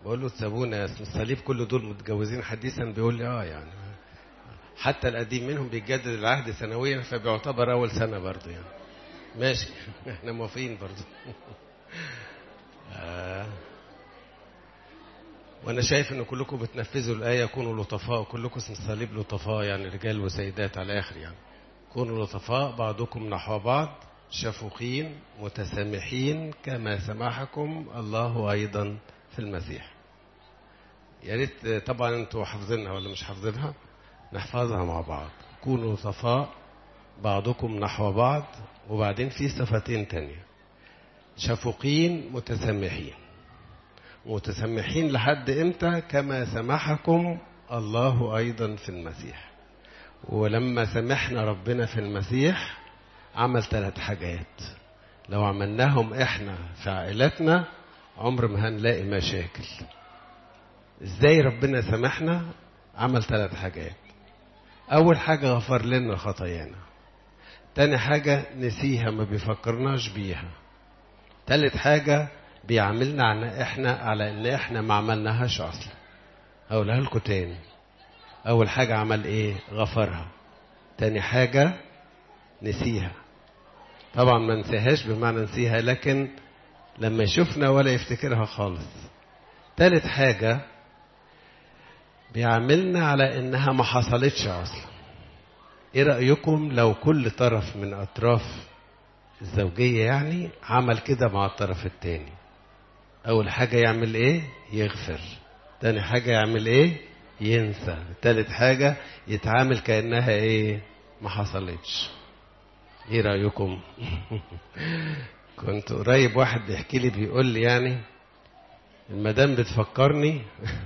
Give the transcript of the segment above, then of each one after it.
بقول له تسابونا يا اسم الصليب كل دول متجوزين حديثا بيقول لي اه يعني حتى القديم منهم بيتجدد العهد سنويا فبيعتبر اول سنه برضه يعني ماشي احنا موافقين برضه آه. وانا شايف ان كلكم بتنفذوا الايه كونوا لطفاء كلكم اسم الصليب لطفاء يعني رجال وسيدات على الاخر يعني كونوا لطفاء بعضكم نحو بعض شفوقين متسامحين كما سمحكم الله ايضا في المسيح يا ريت طبعا انتوا حافظينها ولا مش حافظينها نحفظها مع بعض كونوا لطفاء بعضكم نحو بعض وبعدين في صفتين تانية شفوقين متسامحين متسامحين لحد امتى كما سمحكم الله ايضا في المسيح ولما سمحنا ربنا في المسيح عمل ثلاث حاجات لو عملناهم احنا في عائلتنا عمر ما هنلاقي مشاكل ازاي ربنا سامحنا عمل ثلاث حاجات اول حاجة غفر لنا خطايانا تاني حاجة نسيها ما بيفكرناش بيها تالت حاجة بيعاملنا على احنا على ان احنا ما عملناهاش اصلا هقولها لكم تاني اول حاجة عمل ايه غفرها تاني حاجة نسيها طبعا ما نسيهاش بمعنى نسيها لكن لما يشوفنا ولا يفتكرها خالص تالت حاجة بيعاملنا على انها ما حصلتش اصلا ايه رأيكم لو كل طرف من اطراف الزوجية يعني عمل كده مع الطرف التاني اول حاجة يعمل ايه يغفر تاني حاجة يعمل ايه ينسى تالت حاجة يتعامل كأنها ايه ما حصلتش ايه رأيكم كنت قريب واحد بيحكي لي بيقول لي يعني المدام بتفكرني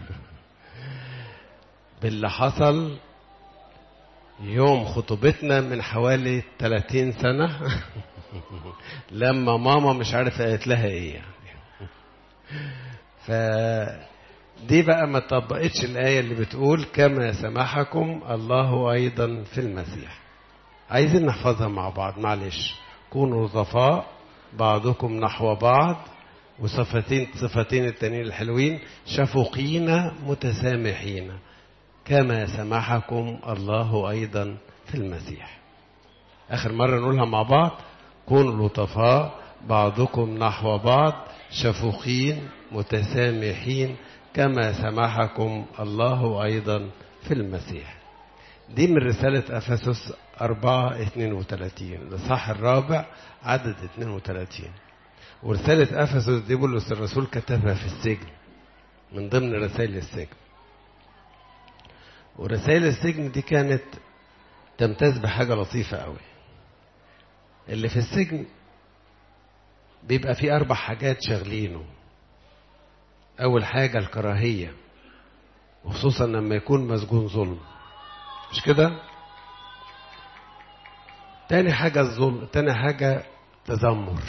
باللي حصل يوم خطوبتنا من حوالي 30 سنة لما ماما مش عارف قالت لها ايه يعني فدي بقى ما طبقتش الآية اللي بتقول كما سمحكم الله أيضا في المسيح عايزين نحفظها مع بعض معلش كونوا لطفاء بعضكم نحو بعض وصفتين صفتين التانيين الحلوين شفوقين متسامحين كما سمحكم الله أيضا في المسيح آخر مرة نقولها مع بعض كونوا لطفاء بعضكم نحو بعض شفوقين متسامحين كما سمحكم الله أيضا في المسيح دي من رسالة أفسس 4 32 الإصحاح الرابع عدد 32 ورسالة أفسس دي بولس الرسول كتبها في السجن من ضمن رسائل السجن ورسائل السجن دي كانت تمتاز بحاجة لطيفة قوي اللي في السجن بيبقى فيه أربع حاجات شاغلينه أول حاجة الكراهية وخصوصا لما يكون مسجون ظلم مش كده تاني حاجة الظلم تاني حاجة تذمر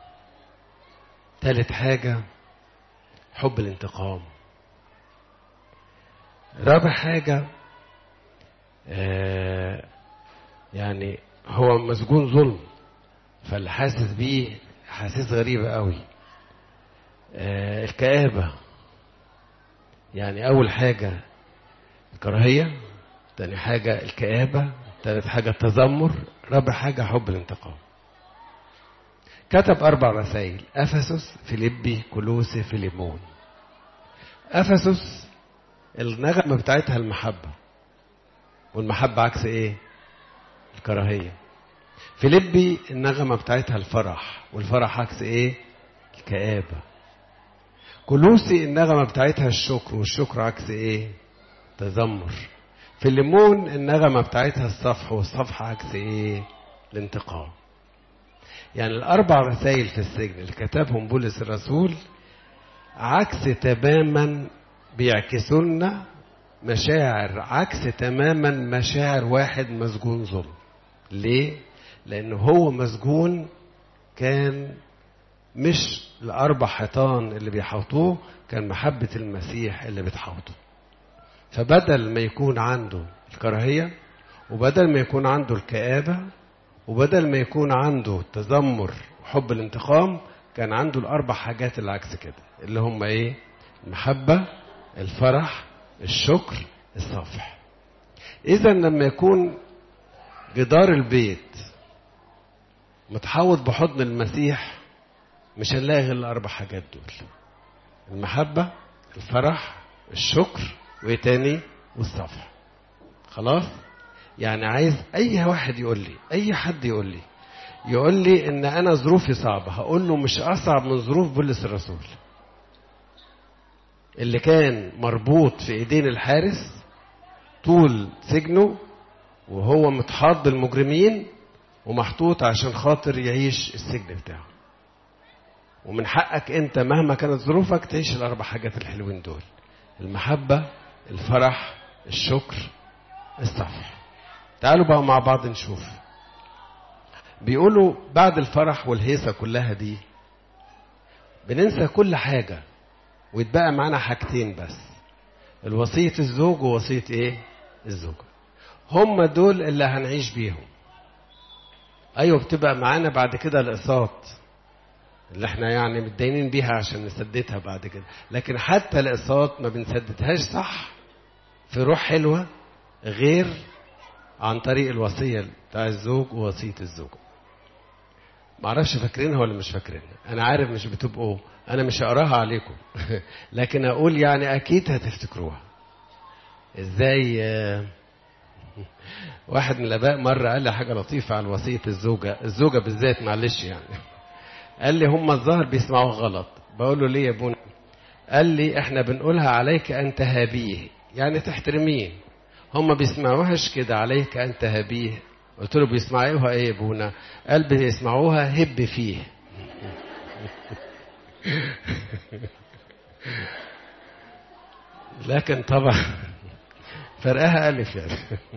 تالت حاجة حب الانتقام رابع حاجة آه يعني هو مسجون ظلم فاللي حاسس بيه حاسس غريبة قوي آه الكآبة يعني أول حاجة الكراهية تاني حاجة الكآبة تالت حاجة التذمر رابع حاجة حب الانتقام كتب أربع رسائل أفسس فيليبي كولوسي فيليمون أفسس النغمة بتاعتها المحبة والمحبة عكس إيه؟ الكراهية فيليبي النغمة بتاعتها الفرح والفرح عكس إيه؟ الكآبة كلوسي النغمة بتاعتها الشكر والشكر عكس إيه؟ تذمر فيليمون النغمة بتاعتها الصفح والصفح عكس إيه؟ الانتقام يعني الأربع رسائل في السجن اللي كتبهم بولس الرسول عكس تماما بيعكسوا لنا مشاعر عكس تماما مشاعر واحد مسجون ظلم ليه؟ لأنه هو مسجون كان مش الأربع حيطان اللي بيحوطوه كان محبة المسيح اللي بتحوطه فبدل ما يكون عنده الكراهية وبدل ما يكون عنده الكآبة وبدل ما يكون عنده التذمر وحب الانتقام كان عنده الأربع حاجات اللي عكس كده اللي هم إيه؟ المحبة الفرح الشكر الصفح إذا لما يكون جدار البيت متحوط بحضن المسيح مش هنلاقي غير الأربع حاجات دول المحبة الفرح الشكر وإيه تاني والصفح خلاص يعني عايز أي واحد يقول لي أي حد يقول لي يقول لي إن أنا ظروفي صعبة هقول له مش أصعب من ظروف بولس الرسول اللي كان مربوط في ايدين الحارس طول سجنه وهو متحاط بالمجرمين ومحطوط عشان خاطر يعيش السجن بتاعه ومن حقك انت مهما كانت ظروفك تعيش الاربع حاجات الحلوين دول المحبة الفرح الشكر الصفح تعالوا بقى مع بعض نشوف بيقولوا بعد الفرح والهيصة كلها دي بننسى كل حاجة ويتبقى معانا حاجتين بس الوصية الزوج ووصية ايه الزوجة هم دول اللي هنعيش بيهم ايوه بتبقى معانا بعد كده الاقساط اللي احنا يعني متدينين بيها عشان نسددها بعد كده لكن حتى الاقساط ما بنسددهاش صح في روح حلوة غير عن طريق الوصية بتاع الزوج ووصية الزوجة معرفش فاكرينها ولا مش فاكرينها انا عارف مش بتبقوا انا مش هقراها عليكم لكن اقول يعني اكيد هتفتكروها ازاي واحد من الاباء مره قال لي حاجه لطيفه عن وصيه الزوجه الزوجه بالذات معلش يعني قال لي هم الظاهر بيسمعوها غلط بقول له ليه يا ابونا قال لي احنا بنقولها عليك ان تهابيه يعني تحترميه هم بيسمعوهاش كده عليك ان تهابيه قلت له بيسمعوها ايه يا ابونا قال بيسمعوها هب فيه لكن طبعا فرقها ألف يعني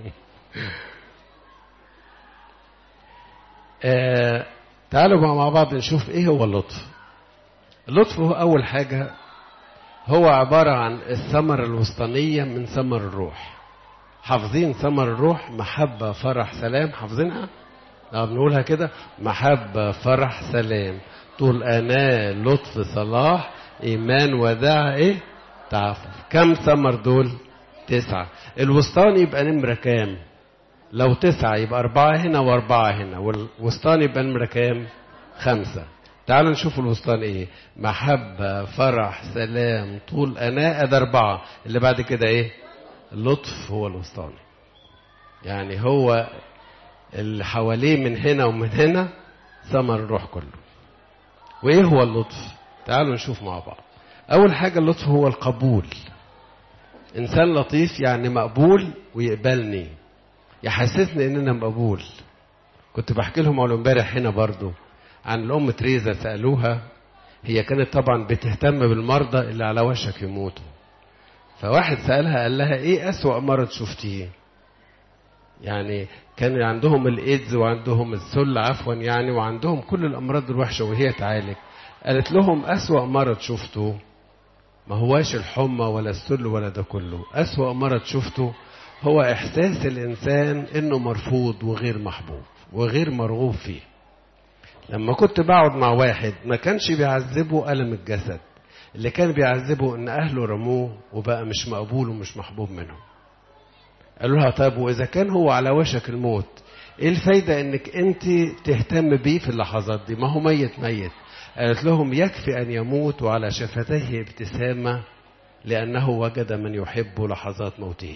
آه تعالوا بقى مع بعض نشوف ايه هو اللطف اللطف هو أول حاجة هو عبارة عن الثمرة الوسطانية من ثمر الروح حافظين ثمر الروح محبة فرح سلام حافظينها لو بنقولها كده محبة فرح سلام طول أناة لطف صلاح إيمان وداع إيه تعفف كم ثمر دول تسعة الوسطاني يبقى نمرة كام لو تسعة يبقى أربعة هنا وأربعة هنا والوسطاني يبقى نمرة كام خمسة تعالوا نشوف الوسطاني ايه محبة فرح سلام طول أناء ده أربعة اللي بعد كده ايه اللطف هو الوسطاني يعني هو اللي حواليه من هنا ومن هنا ثمر الروح كله وايه هو اللطف تعالوا نشوف مع بعض اول حاجه اللطف هو القبول انسان لطيف يعني مقبول ويقبلني يحسسني ان انا مقبول كنت بحكي لهم اول امبارح هنا برضو عن الام تريزا سالوها هي كانت طبعا بتهتم بالمرضى اللي على وشك يموتوا فواحد سالها قال لها ايه اسوا مرض شفتيه يعني كان عندهم الايدز وعندهم السل عفوا يعني وعندهم كل الامراض الوحشه وهي تعالج قالت لهم اسوا مرض شفته ما هواش الحمى ولا السل ولا ده كله اسوا مرض شفته هو احساس الانسان انه مرفوض وغير محبوب وغير مرغوب فيه لما كنت بقعد مع واحد ما كانش بيعذبه الم الجسد اللي كان بيعذبه ان اهله رموه وبقى مش مقبول ومش محبوب منهم قالوا لها طيب واذا كان هو على وشك الموت ايه الفايدة انك انت تهتم بيه في اللحظات دي ما هو ميت ميت قالت لهم يكفي ان يموت وعلى شفتيه ابتسامة لانه وجد من يحب لحظات موته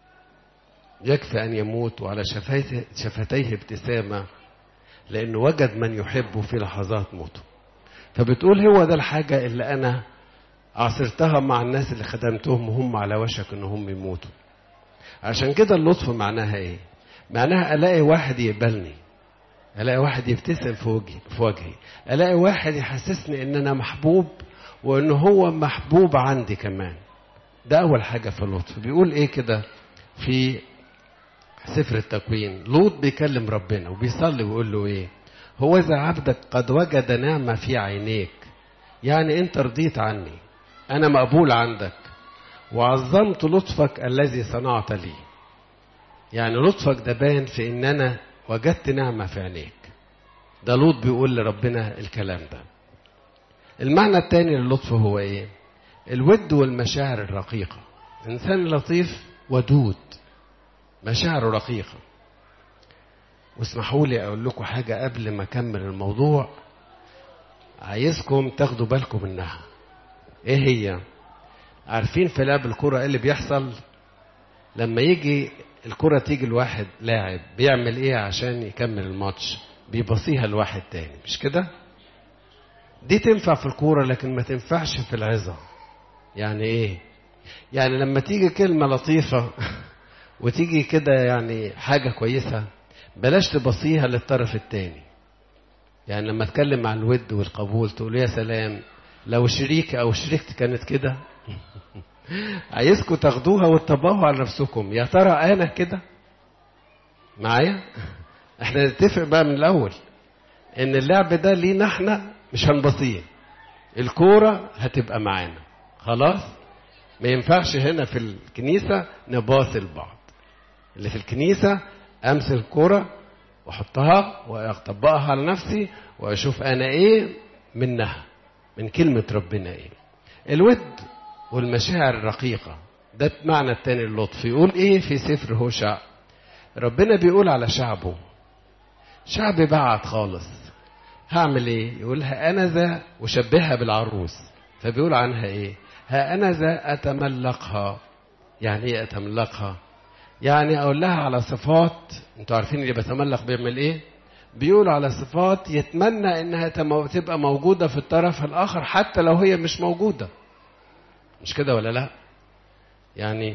يكفي ان يموت وعلى شفتيه, شفتيه ابتسامة لانه وجد من يحبه في لحظات موته فبتقول هو ده الحاجة اللي انا عاصرتها مع الناس اللي خدمتهم وهم على وشك انهم يموتوا عشان كده اللطف معناها ايه معناها الاقي واحد يقبلني الاقي واحد يبتسم في وجهي في وجهي الاقي واحد يحسسني ان انا محبوب وان هو محبوب عندي كمان ده اول حاجه في اللطف بيقول ايه كده في سفر التكوين لوط بيكلم ربنا وبيصلي ويقول له ايه هو اذا عبدك قد وجد نعمه في عينيك يعني انت رضيت عني انا مقبول عندك وعظمت لطفك الذي صنعت لي يعني لطفك ده بان في ان انا وجدت نعمة في عينيك ده لوط بيقول لربنا الكلام ده المعنى الثاني للطف هو ايه الود والمشاعر الرقيقة إنسان لطيف ودود مشاعره رقيقة واسمحوا لي أقول لكم حاجة قبل ما أكمل الموضوع عايزكم تاخدوا بالكم منها إيه هي؟ عارفين في لعب الكرة إيه اللي بيحصل؟ لما يجي الكرة تيجي لواحد لاعب بيعمل إيه عشان يكمل الماتش؟ بيبصيها لواحد تاني مش كده؟ دي تنفع في الكورة لكن ما تنفعش في العظة يعني ايه يعني لما تيجي كلمة لطيفة وتيجي كده يعني حاجة كويسة بلاش تبصيها للطرف التاني يعني لما اتكلم عن الود والقبول تقول يا سلام لو شريك او شريكتي كانت كده عايزكم تاخدوها وتطبقوها على نفسكم يا ترى انا كده معايا احنا نتفق بقى من الاول ان اللعب ده لينا احنا مش هنبصيه الكوره هتبقى معانا خلاص ما ينفعش هنا في الكنيسه نباصي لبعض اللي في الكنيسه امسك الكوره واحطها واطبقها على نفسي واشوف انا ايه منها من كلمه ربنا ايه الود والمشاعر الرقيقه ده معنى التاني اللطف يقول ايه في سفر هوشع ربنا بيقول على شعبه شعب بعد خالص هعمل ايه يقول ها انا ذا وشبهها بالعروس فبيقول عنها ايه ها انا ذا اتملقها يعني ايه اتملقها يعني اقول لها على صفات انتوا عارفين اللي بيتملق بيعمل ايه بيقول على صفات يتمنى انها تبقى موجوده في الطرف الاخر حتى لو هي مش موجوده مش كده ولا لا يعني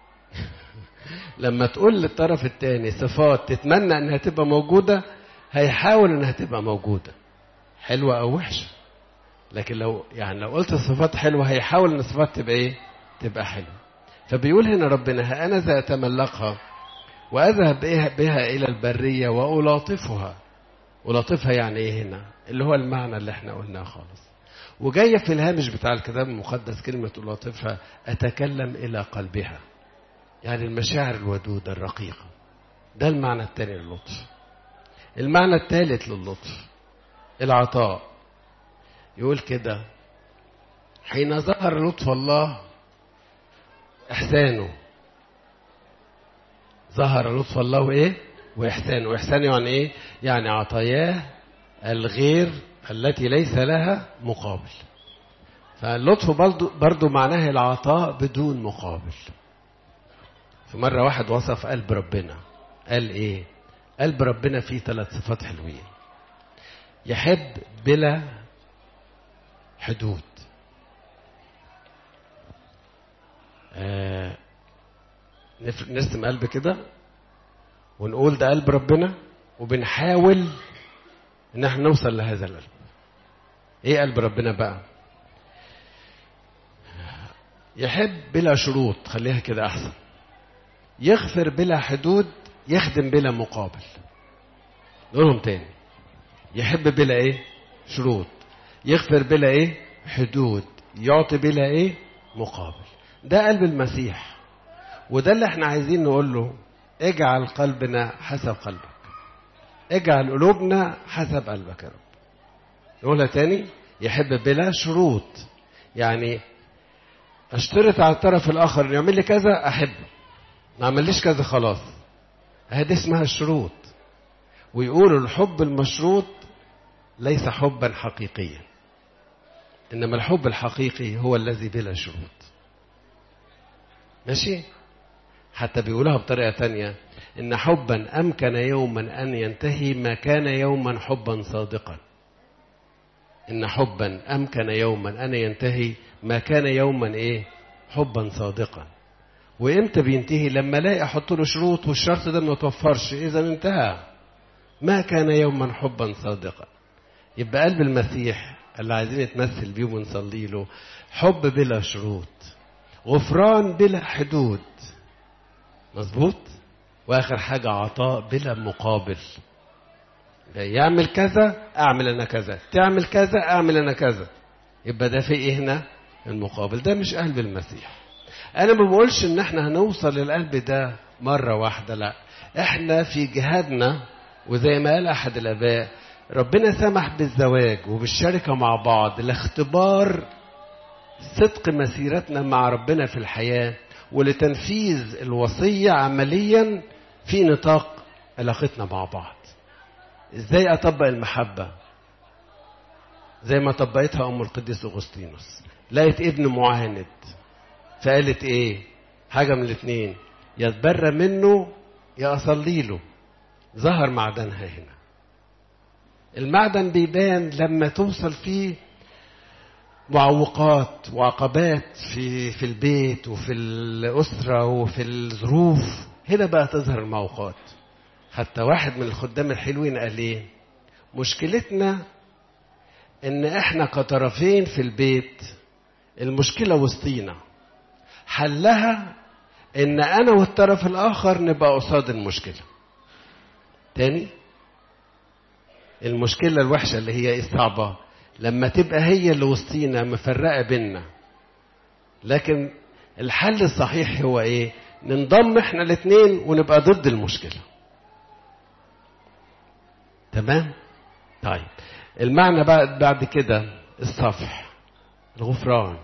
لما تقول للطرف الثاني صفات تتمنى انها تبقى موجوده هيحاول انها تبقى موجوده حلوه او وحشه لكن لو يعني لو قلت صفات حلوه هيحاول ان الصفات تبقى ايه تبقى حلوه فبيقول هنا ربنا ها انا ذا اتملقها واذهب بها, بها الى البريه والاطفها الاطفها يعني ايه هنا اللي هو المعنى اللي احنا قلناه خالص وجايه في الهامش بتاع الكتاب المقدس كلمه الاطفها اتكلم الى قلبها يعني المشاعر الودودة الرقيقة ده المعنى الثاني للطف المعنى الثالث للطف العطاء يقول كده حين ظهر لطف الله إحسانه ظهر لطف الله وإيه وإحسانه وإحسانه يعني إيه يعني عطاياه الغير التي ليس لها مقابل فاللطف برضو, برضو معناه العطاء بدون مقابل في مرة واحد وصف قلب ربنا قال ايه قلب ربنا فيه ثلاث صفات حلوين يحب بلا حدود آه نرسم قلب كده ونقول ده قلب ربنا وبنحاول ان احنا نوصل لهذا القلب ايه قلب ربنا بقى يحب بلا شروط خليها كده احسن يغفر بلا حدود يخدم بلا مقابل نقولهم تاني يحب بلا ايه شروط يغفر بلا ايه حدود يعطي بلا ايه مقابل ده قلب المسيح وده اللي احنا عايزين نقول له اجعل قلبنا حسب قلبك اجعل قلوبنا حسب قلبك يا رب نقولها تاني يحب بلا شروط يعني اشترط على الطرف الاخر انه يعمل لي كذا احبه ما عمليش كذا خلاص هذه اسمها الشروط ويقولوا الحب المشروط ليس حبا حقيقيا انما الحب الحقيقي هو الذي بلا شروط ماشي حتى بيقولها بطريقه تانية ان حبا امكن يوما ان ينتهي ما كان يوما حبا صادقا ان حبا امكن يوما ان ينتهي ما كان يوما ايه حبا صادقا وامتى بينتهي لما الاقي احط له شروط والشرط ده ما توفرش اذا انتهى ما كان يوما حبا صادقا يبقى قلب المسيح اللي عايزين نتمثل بيه ونصلي له حب بلا شروط غفران بلا حدود مظبوط واخر حاجه عطاء بلا مقابل يعمل كذا اعمل انا كذا تعمل كذا اعمل انا كذا يبقى ده في ايه هنا المقابل ده مش قلب المسيح انا ما بقولش ان احنا هنوصل للقلب ده مره واحده لا احنا في جهادنا وزي ما قال احد الاباء ربنا سمح بالزواج وبالشركه مع بعض لاختبار صدق مسيرتنا مع ربنا في الحياة ولتنفيذ الوصية عمليا في نطاق علاقتنا مع بعض ازاي اطبق المحبة زي ما طبقتها ام القديس اغسطينوس لقيت ابن معاند فقالت ايه حاجة من الاثنين يا اتبرى منه يا اصلي له ظهر معدنها هنا المعدن بيبان لما توصل فيه معوقات وعقبات في في البيت وفي الأسرة وفي الظروف هنا بقى تظهر المعوقات حتى واحد من الخدام الحلوين قال ايه مشكلتنا ان احنا كطرفين في البيت المشكلة وسطينا حلها ان انا والطرف الاخر نبقى قصاد المشكلة تاني المشكلة الوحشة اللي هي الصعبة لما تبقى هي اللي وسطينا مفرقة بينا لكن الحل الصحيح هو ايه ننضم احنا الاثنين ونبقى ضد المشكلة تمام طيب المعنى بعد بعد كده الصفح الغفران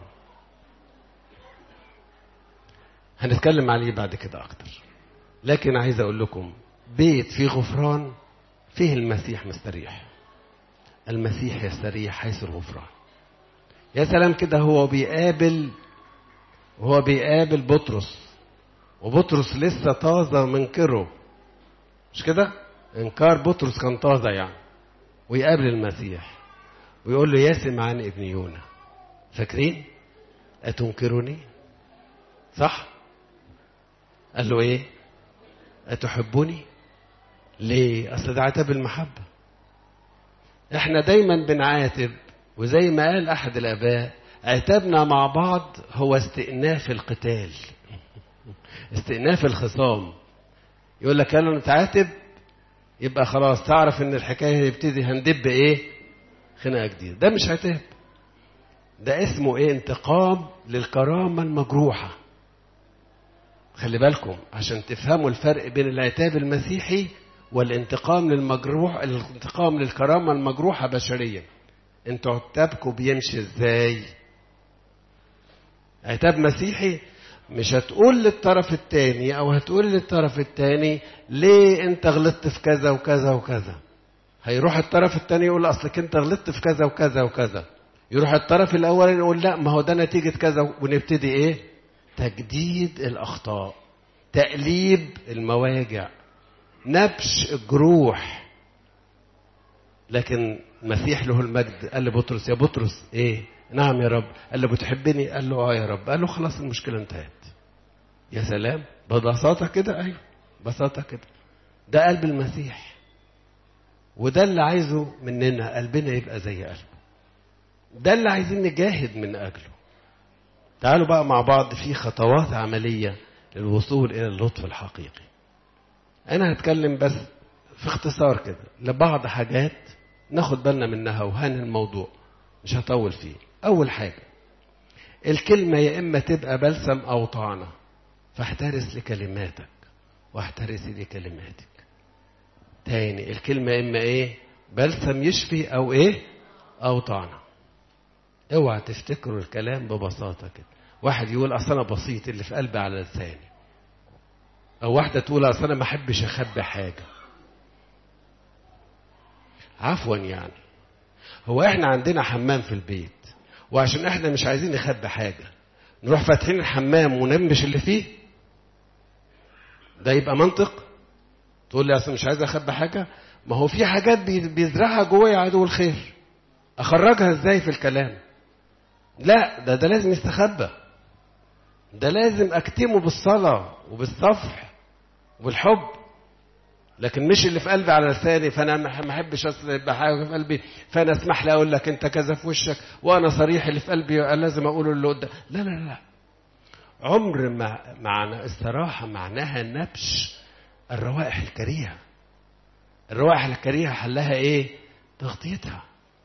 هنتكلم عليه بعد كده اكتر لكن عايز اقول لكم بيت فيه غفران فيه المسيح مستريح المسيح يستريح حيث الغفران يا سلام كده هو بيقابل وهو بيقابل بطرس وبطرس لسه طازه منكره مش كده انكار بطرس كان طازه يعني ويقابل المسيح ويقول له يا سمعان ابن يونا فاكرين أتنكرني صح قال له ايه أتحبني ليه أصل ده عتاب المحبة احنا دايما بنعاتب وزي ما قال أحد الآباء عتابنا مع بعض هو استئناف القتال استئناف الخصام يقول لك يلا نتعاتب يبقى خلاص تعرف ان الحكايه هيبتدي هندب ايه خناقه جديده ده مش عتاب ده اسمه ايه انتقام للكرامه المجروحه خلي بالكم عشان تفهموا الفرق بين العتاب المسيحي والانتقام للمجروح الانتقام للكرامه المجروحه بشريا انتوا عتابكم بيمشي ازاي عتاب مسيحي مش هتقول للطرف التاني او هتقول للطرف التاني ليه انت غلطت في كذا وكذا وكذا هيروح الطرف التاني يقول اصلك انت غلطت في كذا وكذا وكذا يروح الطرف الاولاني يقول لا ما هو ده نتيجة كذا ونبتدي ايه تجديد الاخطاء تقليب المواجع نبش الجروح لكن المسيح له المجد قال لبطرس يا بطرس ايه نعم يا رب قال له بتحبني قال له اه يا رب قال له خلاص المشكله انتهت يا سلام ببساطه كده ايوه ببساطه كده ده قلب المسيح وده اللي عايزه مننا قلبنا يبقى زي قلبه ده اللي عايزين نجاهد من اجله تعالوا بقى مع بعض في خطوات عمليه للوصول الى اللطف الحقيقي انا هتكلم بس في اختصار كده لبعض حاجات ناخد بالنا منها وهان الموضوع مش هطول فيه أول حاجة الكلمة يا إما تبقى بلسم أو طعنة فاحترس لكلماتك واحترسي لكلماتك تاني الكلمة إما إيه بلسم يشفي أو إيه أو طعنة اوعى تفتكروا الكلام ببساطة كده واحد يقول أصل أنا بسيط اللي في قلبي على لساني أو واحدة تقول أصل أنا ما أحبش أخبي حاجة عفوا يعني هو احنا عندنا حمام في البيت وعشان احنا مش عايزين نخبي حاجة نروح فاتحين الحمام وننبش اللي فيه ده يبقى منطق تقول لي اصل مش عايز اخبي حاجة ما هو في حاجات بيزرعها جوايا عدو الخير اخرجها ازاي في الكلام لا ده ده لازم يستخبى ده لازم اكتمه بالصلاة وبالصفح وبالحب لكن مش اللي في قلبي على لساني فانا ما احبش يبقى حاجه في قلبي فانا اسمح لي اقول لك انت كذا في وشك وانا صريح اللي في قلبي لازم اقوله اللي قدام لا لا لا عمر ما معنى الصراحه معناها نبش الروائح الكريهه الروائح الكريهه حلها ايه تغطيتها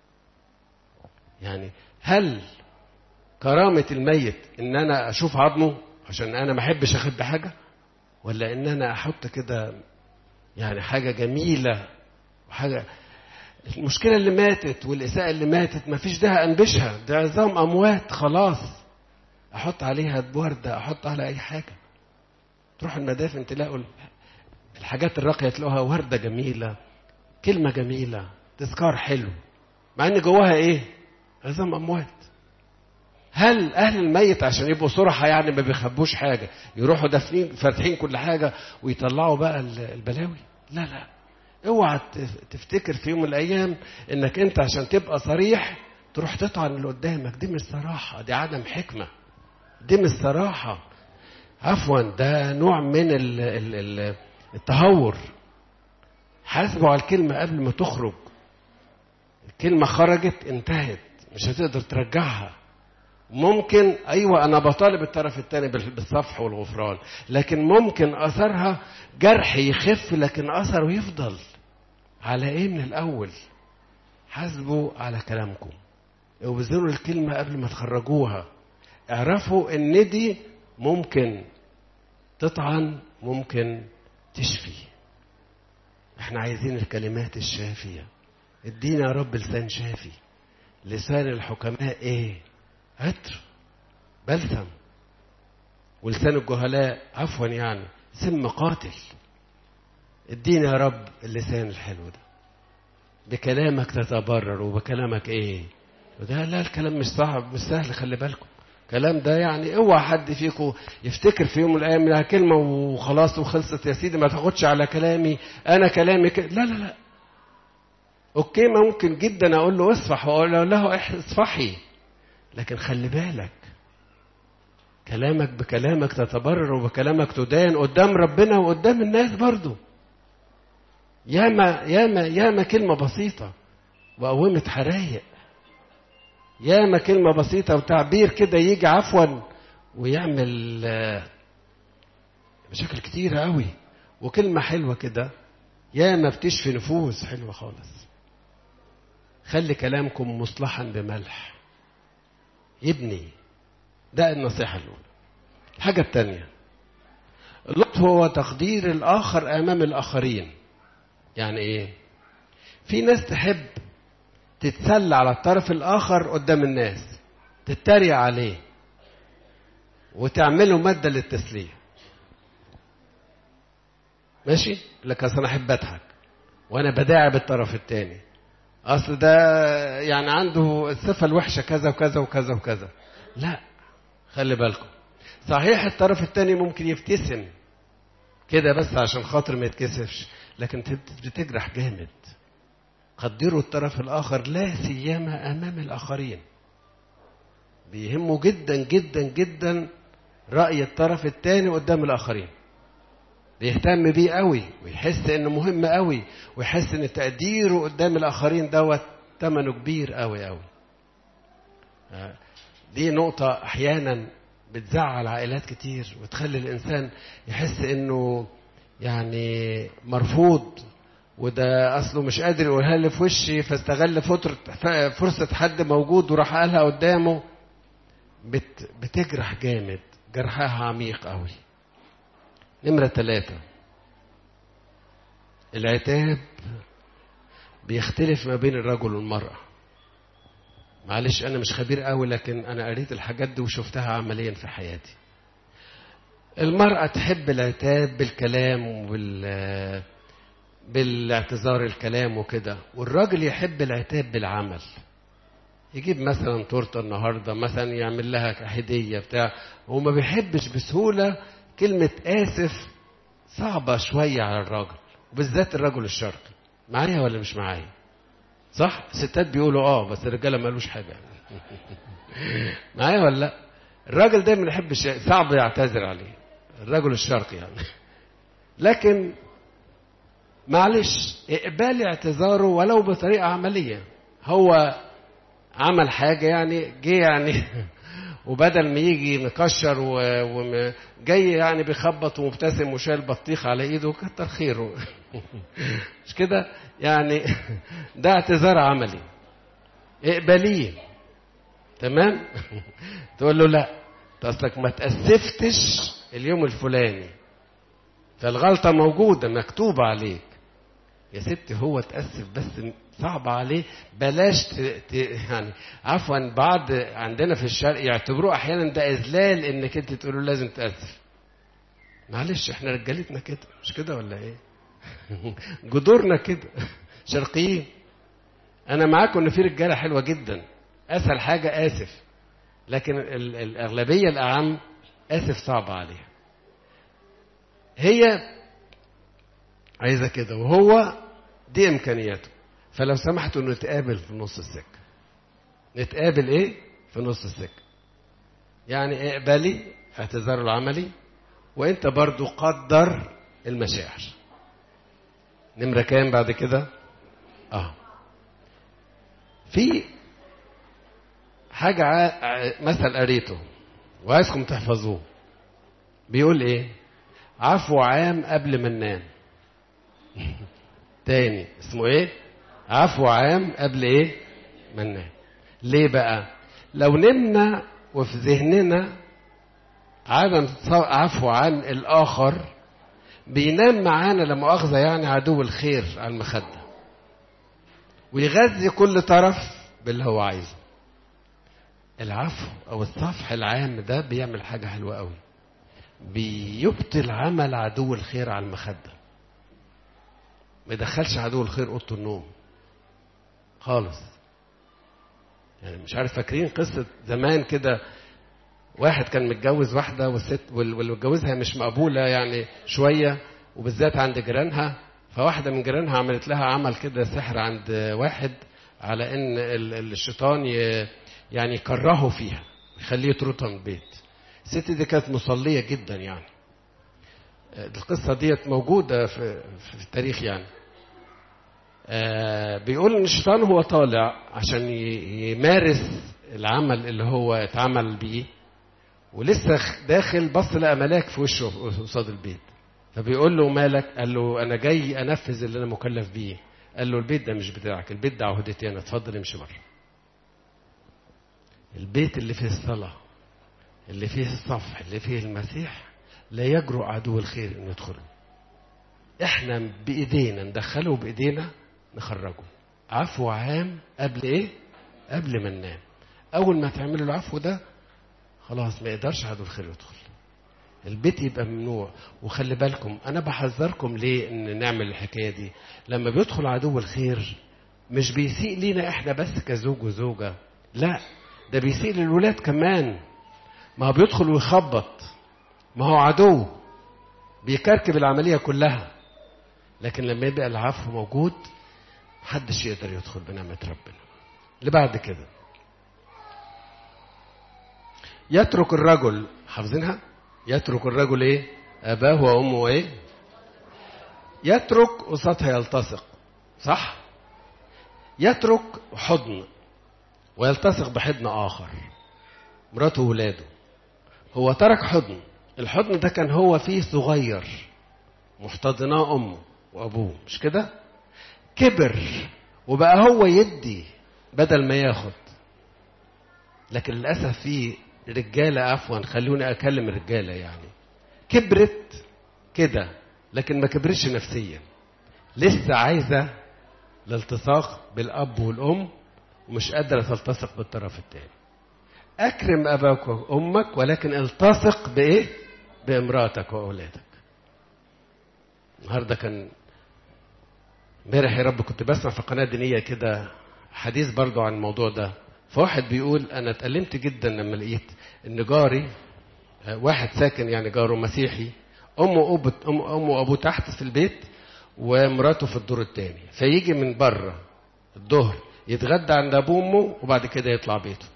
يعني هل كرامة الميت ان انا اشوف عظمه عشان انا ما احبش اخبي حاجة ولا ان انا احط كده يعني حاجة جميلة وحاجة المشكلة اللي ماتت والإساءة اللي ماتت ما فيش داعي أنبشها ده عظام أموات خلاص احط عليها ورده احط على اي حاجه تروح المدافن تلاقوا الحاجات الراقيه تلاقوها ورده جميله كلمه جميله تذكار حلو مع ان جواها ايه عظام اموات هل اهل الميت عشان يبقوا صرحة يعني ما بيخبوش حاجه يروحوا دافنين فاتحين كل حاجه ويطلعوا بقى البلاوي لا لا اوعى تفتكر في يوم من الايام انك انت عشان تبقى صريح تروح تطعن اللي قدامك دي مش صراحه دي عدم حكمه دي مش صراحه عفوا ده نوع من ال ال ال التهور حاسبوا على الكلمه قبل ما تخرج الكلمه خرجت انتهت مش هتقدر ترجعها ممكن ايوه انا بطالب الطرف الثاني بالصفح والغفران لكن ممكن اثرها جرح يخف لكن اثره يفضل على ايه من الاول حاسبوا على كلامكم اوزنوا الكلمه قبل ما تخرجوها اعرفوا ان دي ممكن تطعن ممكن تشفي احنا عايزين الكلمات الشافيه ادينا يا رب لسان شافي لسان الحكماء ايه عطر بلسم ولسان الجهلاء عفوا يعني سم قاتل ادينا يا رب اللسان الحلو ده بكلامك تتبرر وبكلامك ايه وده لا الكلام مش صعب مش سهل خلي بالكم الكلام ده يعني اوعى حد فيكم يفتكر في يوم من الايام لها كلمه وخلاص وخلصت يا سيدي ما تاخدش على كلامي انا كلامي ك... لا لا لا اوكي ممكن جدا اقول له اصفح واقول له اصفحي لكن خلي بالك كلامك بكلامك تتبرر وبكلامك تدان قدام ربنا وقدام الناس برضو ياما ياما ياما كلمة بسيطة وقومت حرايق ياما كلمة بسيطة وتعبير كده يجي عفوا ويعمل مشاكل كتيرة قوي وكلمة حلوة كده ياما بتشفي نفوس حلوة خالص خلي كلامكم مصلحا بملح يبني ده النصيحة الأولى الحاجة الثانية اللطف هو تقدير الآخر أمام الآخرين يعني إيه في ناس تحب تتسلى على الطرف الآخر قدام الناس تتريق عليه وتعمله مادة للتسلية ماشي لك أصل أنا أحب أضحك وأنا بداعب الطرف الثاني اصل ده يعني عنده الصفه الوحشه كذا وكذا وكذا وكذا لا خلي بالكم صحيح الطرف الثاني ممكن يبتسم كده بس عشان خاطر ما يتكسفش لكن بتجرح جامد قدروا الطرف الاخر لا سيما امام الاخرين بيهمه جدا جدا جدا راي الطرف الثاني قدام الاخرين بيهتم بيه قوي ويحس انه مهم قوي ويحس ان تقديره قدام الاخرين دوت ثمنه كبير قوي قوي دي نقطة احيانا بتزعل عائلات كتير وتخلي الانسان يحس انه يعني مرفوض وده اصله مش قادر يقولها لي في وشي فاستغل فترة فرصة حد موجود وراح قالها قدامه بت بتجرح جامد جرحها عميق قوي نمرة ثلاثة العتاب بيختلف ما بين الرجل والمرأة معلش أنا مش خبير قوي لكن أنا قريت الحاجات دي وشفتها عمليا في حياتي المرأة تحب العتاب بالكلام وبال بالاعتذار الكلام وكده والراجل يحب العتاب بالعمل يجيب مثلا تورته النهارده مثلا يعمل لها هديه بتاع وما بيحبش بسهوله كلمة آسف صعبة شوية على الراجل وبالذات الرجل الشرقي معايا ولا مش معايا صح الستات بيقولوا اه بس الرجالة ما قالوش حاجة معايا ولا لا الراجل دايما يحب الشيء صعب يعتذر عليه الرجل الشرقي يعني لكن معلش اقبال اعتذاره ولو بطريقة عملية هو عمل حاجة يعني جه يعني وبدل ما يجي مكشر وجاي يعني بيخبط ومبتسم وشايل بطيخ على ايده كتر خيره مش كده يعني ده اعتذار عملي اقبليه تمام تقول له لا اصلك ما تأسفتش اليوم الفلاني فالغلطة موجودة مكتوبة عليك يا ست هو تأسف بس صعب عليه بلاش ت... ت... يعني عفوا بعض عندنا في الشرق يعتبروه احيانا ده اذلال انك انت تقول له لازم تأسف معلش احنا رجالتنا كده مش كده ولا ايه جذورنا كده شرقيين انا معاكم ان في رجاله حلوه جدا اسهل حاجه اسف لكن ال- الاغلبيه الاعم اسف صعب عليها هي عايزه كده وهو دي امكانياته فلو سمحتوا نتقابل في نص السكه نتقابل ايه في نص السكه يعني اقبلي اعتذار العملي وانت برضو قدر المشاعر نمرة كام بعد كده اه في حاجة ع- ع- مثل قريته وعايزكم تحفظوه بيقول ايه عفو عام قبل ما ننام تاني اسمه ايه عفو عام قبل ايه ما ننام ليه بقى لو نمنا وفي ذهننا عدم عفو عن الآخر بينام معانا لا مؤاخذة يعني عدو الخير على المخدة ويغذي كل طرف باللي هو عايزه العفو أو الصفح العام ده بيعمل حاجة حلوة قوي بيبطل عمل عدو الخير على المخدة ما يدخلش عدو الخير أوضة النوم خالص يعني مش عارف فاكرين قصة زمان كده واحد كان متجوز واحدة والست وال- واللي متجوزها مش مقبولة يعني شوية وبالذات عند جيرانها فواحدة من جيرانها عملت لها عمل كده سحر عند واحد على ان ال- ال- الشيطان ي- يعني يكرهه فيها يخليه يطردها من البيت الست دي كانت مصلية جدا يعني القصة ديت موجودة في, في التاريخ يعني آه، بيقول ان الشيطان هو طالع عشان ي- يمارس العمل اللي هو اتعمل بيه ولسه خ- داخل بص لقى ملاك في وشه قصاد البيت فبيقول له مالك قال له انا جاي انفذ اللي انا مكلف بيه قال له البيت ده مش بتاعك البيت ده عهدتي انا اتفضل امشي بره البيت اللي فيه الصلاه اللي فيه الصفح اللي فيه المسيح لا يجرؤ عدو الخير انه يدخله احنا بايدينا ندخله بايدينا نخرجه عفو عام قبل ايه قبل ما ننام اول ما تعملوا العفو ده خلاص ما يقدرش عدو الخير يدخل البيت يبقى ممنوع وخلي بالكم انا بحذركم ليه ان نعمل الحكايه دي لما بيدخل عدو الخير مش بيسيء لينا احنا بس كزوج وزوجه لا ده بيسيء للولاد كمان ما هو بيدخل ويخبط ما هو عدو بيكركب العمليه كلها لكن لما يبقى العفو موجود محدش يقدر يدخل بنعمه ربنا اللي بعد كده يترك الرجل حافظينها يترك الرجل ايه اباه وامه ايه يترك قصادها يلتصق صح يترك حضن ويلتصق بحضن اخر مراته وولاده هو ترك حضن الحضن ده كان هو فيه صغير محتضناه امه وابوه مش كده كبر وبقى هو يدي بدل ما ياخد لكن للاسف في رجاله عفوا خلوني اكلم الرجاله يعني كبرت كده لكن ما كبرتش نفسيا لسه عايزه الالتصاق بالاب والام ومش قادره تلتصق بالطرف الثاني اكرم اباك وامك ولكن التصق بايه بامراتك واولادك النهارده كان امبارح يا رب كنت بسمع في قناه دينيه كده حديث برضو عن الموضوع ده فواحد بيقول انا اتألمت جدا لما لقيت ان جاري آه، واحد ساكن يعني جاره مسيحي امه وابوه أم امه وابوه تحت في البيت ومراته في الدور الثاني فيجي من بره الظهر يتغدى عند ابوه وامه وبعد كده يطلع بيته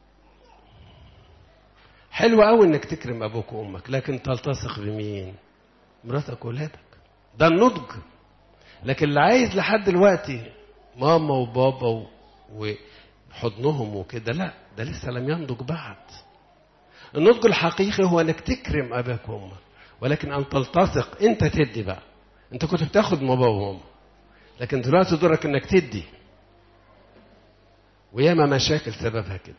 حلو قوي انك تكرم ابوك وامك لكن تلتصق بمين مراتك واولادك ده النضج لكن اللي عايز لحد دلوقتي ماما وبابا و... وحضنهم وكده لا ده لسه لم ينضج بعد النضج الحقيقي هو انك تكرم اباك وامك ولكن ان تلتصق انت تدي بقى انت كنت بتاخد من بابا وماما لكن دلوقتي دورك انك تدي وياما مشاكل سببها كده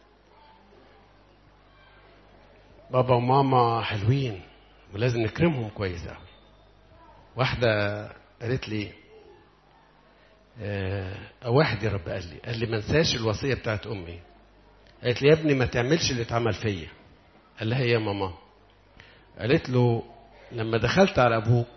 بابا وماما حلوين ولازم نكرمهم كويس قوي واحدة قالت لي آه واحد يا رب قال لي قال لي ما انساش الوصيه بتاعت امي قالت لي يا ابني ما تعملش اللي اتعمل فيا قال لها يا ماما قالت له لما دخلت على ابوك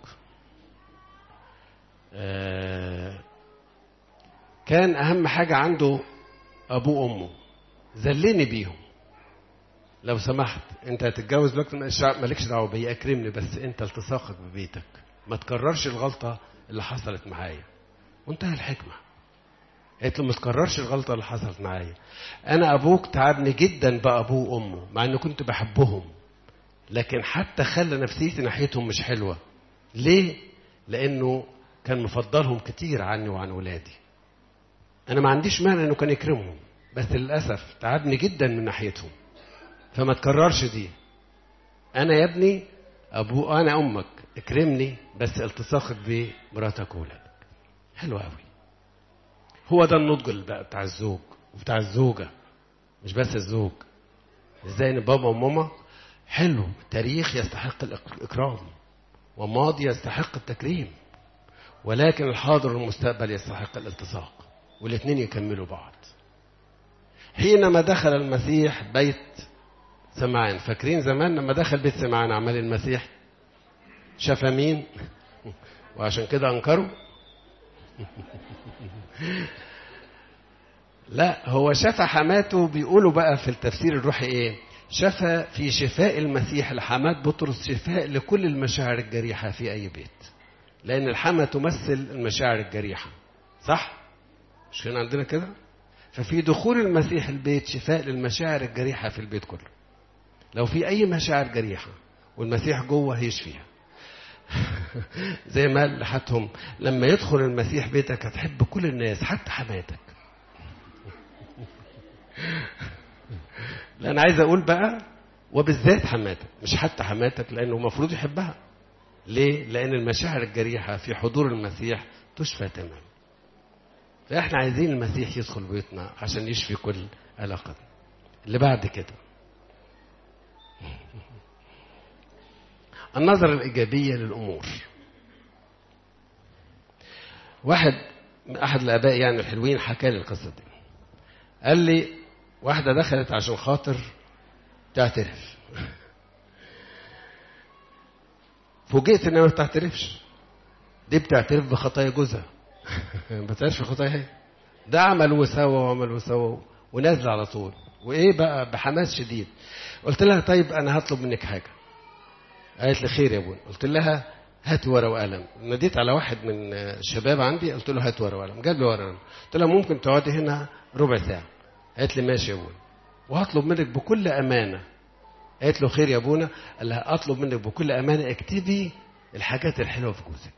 آه كان اهم حاجه عنده ابوه وامه ذلني بيهم لو سمحت انت هتتجوز دلوقتي مالكش دعوه بيا اكرمني بس انت التصاقك ببيتك ما تكررش الغلطه اللي حصلت معايا وانتهى الحكمه قالت له ما تكررش الغلطه اللي حصلت معايا انا ابوك تعبني جدا بابوه وامه مع اني كنت بحبهم لكن حتى خلى نفسيتي ناحيتهم مش حلوه ليه لانه كان مفضلهم كتير عني وعن ولادي انا ما عنديش مانع انه كان يكرمهم بس للاسف تعبني جدا من ناحيتهم فما تكررش دي انا يا ابني ابو انا امك اكرمني بس التصاقك بمراتك وولادك حلو قوي هو ده النضج بقى بتاع الزوج وبتاع الزوجه مش بس الزوج ازاي ان بابا وماما حلو تاريخ يستحق الاكرام وماضي يستحق التكريم ولكن الحاضر والمستقبل يستحق الالتصاق والاثنين يكملوا بعض حينما دخل المسيح بيت سمعان فاكرين زمان لما دخل بيت سمعان عمل المسيح شاف مين وعشان كده انكروا لا هو شفى حماته بيقولوا بقى في التفسير الروحي ايه شفى في شفاء المسيح لحمات بطرس شفاء لكل المشاعر الجريحة في أي بيت لأن الحمى تمثل المشاعر الجريحة صح؟ مش كان عندنا كده؟ ففي دخول المسيح البيت شفاء للمشاعر الجريحة في البيت كله لو في أي مشاعر جريحة والمسيح جوه هيشفيها زي ما قال لحتهم لما يدخل المسيح بيتك هتحب كل الناس حتى حماتك لا انا عايز اقول بقى وبالذات حماتك مش حتى حماتك لانه المفروض يحبها ليه لان المشاعر الجريحه في حضور المسيح تشفى تماما فاحنا عايزين المسيح يدخل بيوتنا عشان يشفي كل علاقتنا اللي بعد كده النظرة الإيجابية للأمور واحد أحد الآباء يعني الحلوين حكى لي القصة دي قال لي واحدة دخلت عشان خاطر تعترف فوجئت انها ما بتعترفش دي بتعترف بخطايا جوزها ما بتعرفش خطايا هي ده عمل وسوى وعمل وسوى ونازل على طول وايه بقى بحماس شديد قلت لها طيب انا هطلب منك حاجه قالت لي خير يا ابوي قلت لها هات ورقه وقلم ناديت على واحد من الشباب عندي قلت له هات ورقه وقلم جاب لي ورقه وقلم قلت لها ممكن تقعدي هنا ربع ساعه قالت لي ماشي يا ابونا وهطلب منك بكل امانه قالت له خير يا ابونا قال لها اطلب منك بكل امانه اكتبي الحاجات الحلوه في جوزك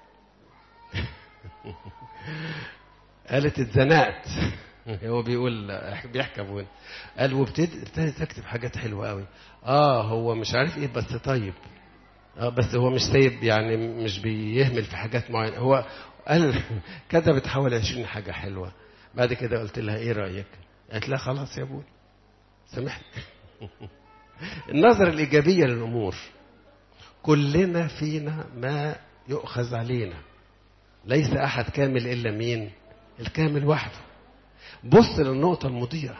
قالت اتزنقت هو بيقول بيحكي ابونا قال وابتدت اكتب حاجات حلوه قوي اه هو مش عارف ايه بس طيب اه بس هو مش سايب يعني مش بيهمل في حاجات معينه هو قال كتبت حوالي 20 حاجه حلوه بعد كده قلت لها ايه رايك قالت لا خلاص يا ابوي سامحني النظرة الإيجابية للأمور كلنا فينا ما يؤخذ علينا ليس أحد كامل إلا مين الكامل وحده بص للنقطة المضيئة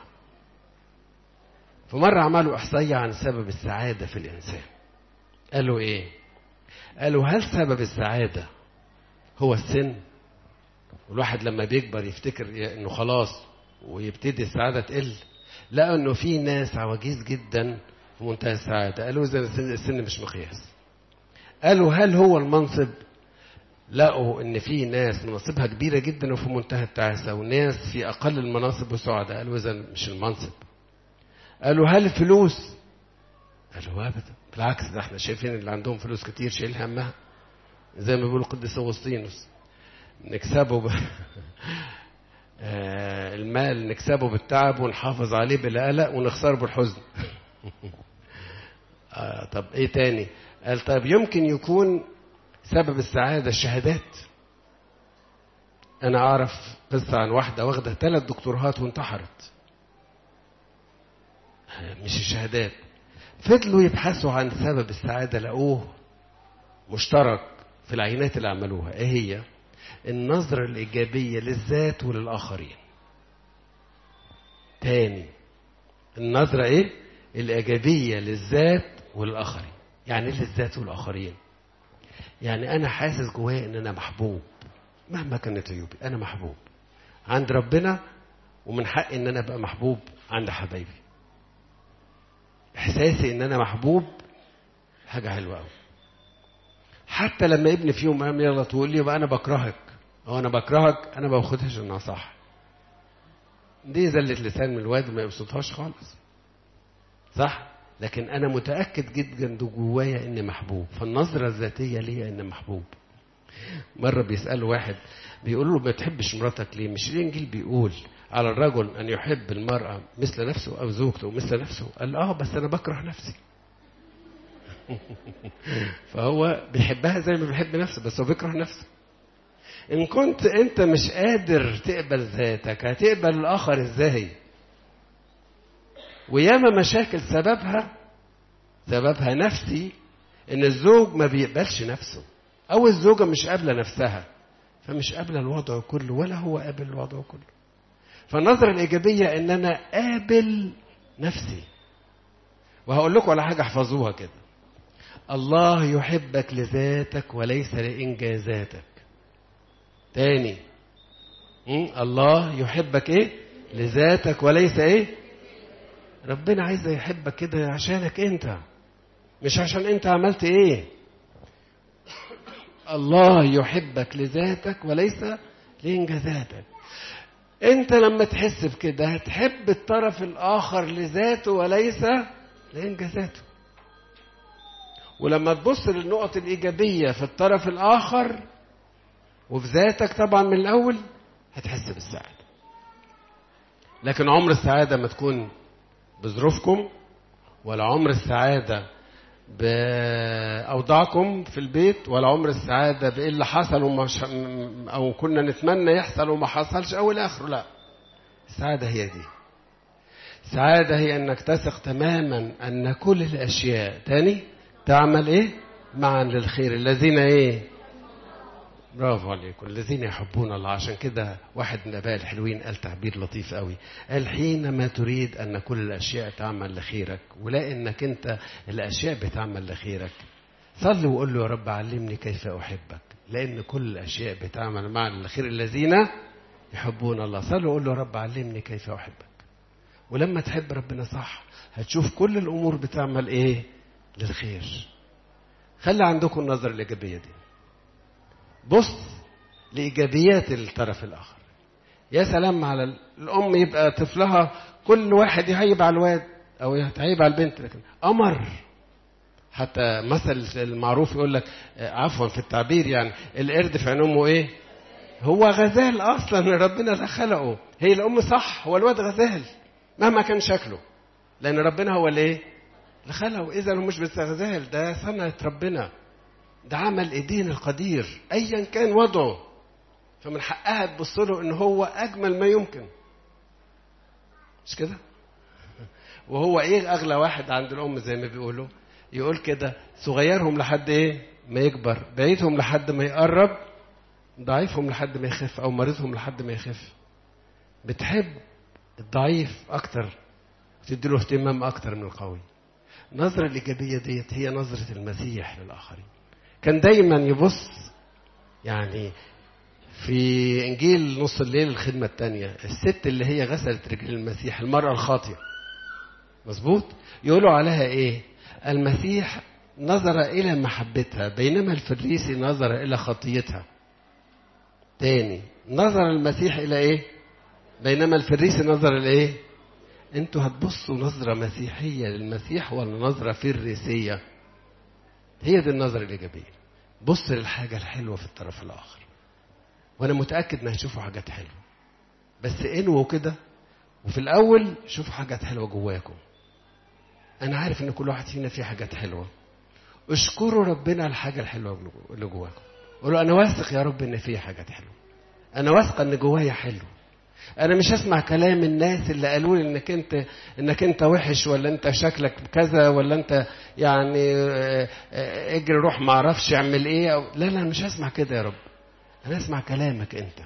فمرة عملوا إحصائية عن سبب السعادة في الإنسان قالوا إيه قالوا هل سبب السعادة هو السن والواحد لما بيكبر يفتكر انه خلاص ويبتدي السعادة تقل لقوا انه في ناس عواجيز جدا في منتهى السعادة قالوا إذا السن مش مقياس قالوا هل هو المنصب لقوا ان في ناس مناصبها كبيرة جدا وفي منتهى التعاسة وناس في اقل المناصب وسعداء قالوا اذا مش المنصب قالوا هل الفلوس قالوا ابدا بالعكس ده احنا شايفين اللي عندهم فلوس كتير شايل همها زي ما بيقول القديس اغسطينوس نكسبه ب... آه المال نكسبه بالتعب ونحافظ عليه بلا قلق ونخسره بالحزن آه طب ايه تاني قال طب يمكن يكون سبب السعادة الشهادات أنا أعرف قصة عن واحدة واخدة ثلاث دكتورهات وانتحرت مش الشهادات فضلوا يبحثوا عن سبب السعادة لقوه مشترك في العينات اللي عملوها ايه هي النظرة الإيجابية للذات وللآخرين تاني النظرة إيه الإيجابية للذات والآخرين يعني إيه للذات والآخرين يعني أنا حاسس جوايا إن أنا محبوب مهما كانت عيوبي أنا محبوب عند ربنا ومن حقي إن أنا أبقى محبوب عند حبايبي إحساسي إن أنا محبوب حاجة حلوة أوي حتى لما ابني في يوم قام يغلط ويقول لي يبقى أنا بكرهك أو أنا بكرهك أنا ما باخدهاش إنها صح دي زلة لسان من الواد ما يبسطهاش خالص صح لكن انا متاكد جدا جوايا اني محبوب فالنظره الذاتيه ليا اني محبوب مره بيساله واحد بيقول له ما تحبش مراتك ليه مش الانجيل بيقول على الرجل ان يحب المراه مثل نفسه او زوجته مثل نفسه قال اه بس انا بكره نفسي فهو بيحبها زي ما بيحب نفسه بس هو بيكره نفسه ان كنت انت مش قادر تقبل ذاتك هتقبل الاخر ازاي وياما مشاكل سببها سببها نفسي ان الزوج ما بيقبلش نفسه او الزوجة مش قابلة نفسها فمش قابلة الوضع كله ولا هو قابل الوضع كله فالنظرة الإيجابية إن أنا قابل نفسي وهقول لكم على حاجة احفظوها كده الله يحبك لذاتك وليس لإنجازاتك تاني الله يحبك ايه لذاتك وليس ايه ربنا عايز يحبك كده عشانك انت مش عشان انت عملت ايه الله يحبك لذاتك وليس لانجازاتك انت لما تحس بكده هتحب الطرف الاخر لذاته وليس لانجازاته ولما تبص للنقط الايجابيه في الطرف الاخر وفي ذاتك طبعا من الاول هتحس بالسعاده لكن عمر السعاده ما تكون بظروفكم ولا عمر السعادة بأوضاعكم في البيت ولا عمر السعادة بإيه اللي حصل ومش أو كنا نتمنى يحصل وما حصلش أو إلى آخره لا السعادة هي دي السعادة هي أنك تثق تماما أن كل الأشياء تاني تعمل إيه معا للخير الذين إيه برافو عليكم الذين يحبون الله عشان كده واحد من الاباء الحلوين قال تعبير لطيف قوي قال حينما تريد ان كل الاشياء تعمل لخيرك ولا انك انت الاشياء بتعمل لخيرك صلي وقول له يا رب علمني كيف احبك لان كل الاشياء بتعمل معا للخير الذين يحبون الله صلي وقول له يا رب علمني كيف احبك ولما تحب ربنا صح هتشوف كل الامور بتعمل ايه للخير خلي عندكم النظر الايجابيه دي بص لإيجابيات الطرف الآخر يا سلام على الأم يبقى طفلها كل واحد يهيب على الواد أو يهيب على البنت لكن قمر حتى مثل المعروف يقول لك عفوا في التعبير يعني القرد في عين أمه إيه؟ هو غزال أصلا ربنا اللي خلقه هي الأم صح هو الواد غزال مهما كان شكله لأن ربنا هو اللي إيه؟ اللي خلقه إذا هو مش بس غزال ده صنعة ربنا ده عمل ايدين القدير ايا كان وضعه فمن حقها تبص له ان هو اجمل ما يمكن مش كده وهو ايه اغلى واحد عند الام زي ما بيقولوا يقول كده صغيرهم لحد ايه ما يكبر بعيدهم لحد ما يقرب ضعيفهم لحد ما يخف او مريضهم لحد ما يخف بتحب الضعيف اكتر وتدي له اهتمام اكتر من القوي النظرة الإيجابية ديت هي نظرة المسيح للآخرين كان دايما يبص يعني في انجيل نص الليل الخدمه الثانيه الست اللي هي غسلت رجل المسيح المراه الخاطئه مظبوط يقولوا عليها ايه المسيح نظر الى محبتها بينما الفريسي نظر الى خطيتها تاني نظر المسيح الى ايه بينما الفريسي نظر الى ايه انتوا هتبصوا نظره مسيحيه للمسيح ولا نظره فريسيه هي دي النظرة الإيجابية بص للحاجة الحلوة في الطرف الآخر وأنا متأكد إن هتشوفوا حاجات حلوة بس انووا كده وفي الأول شوفوا حاجات حلوة جواكم أنا عارف إن كل واحد فينا فيه حاجات حلوة اشكروا ربنا على الحاجة الحلوة اللي جواكم قولوا أنا واثق يا رب إن فيه حاجات حلوة أنا واثقة إن جوايا حلو انا مش هسمع كلام الناس اللي قالوا لي انك انت انك انت وحش ولا انت شكلك كذا ولا انت يعني اجري روح ما اعرفش اعمل ايه أو لا لا مش هسمع كده يا رب انا اسمع كلامك انت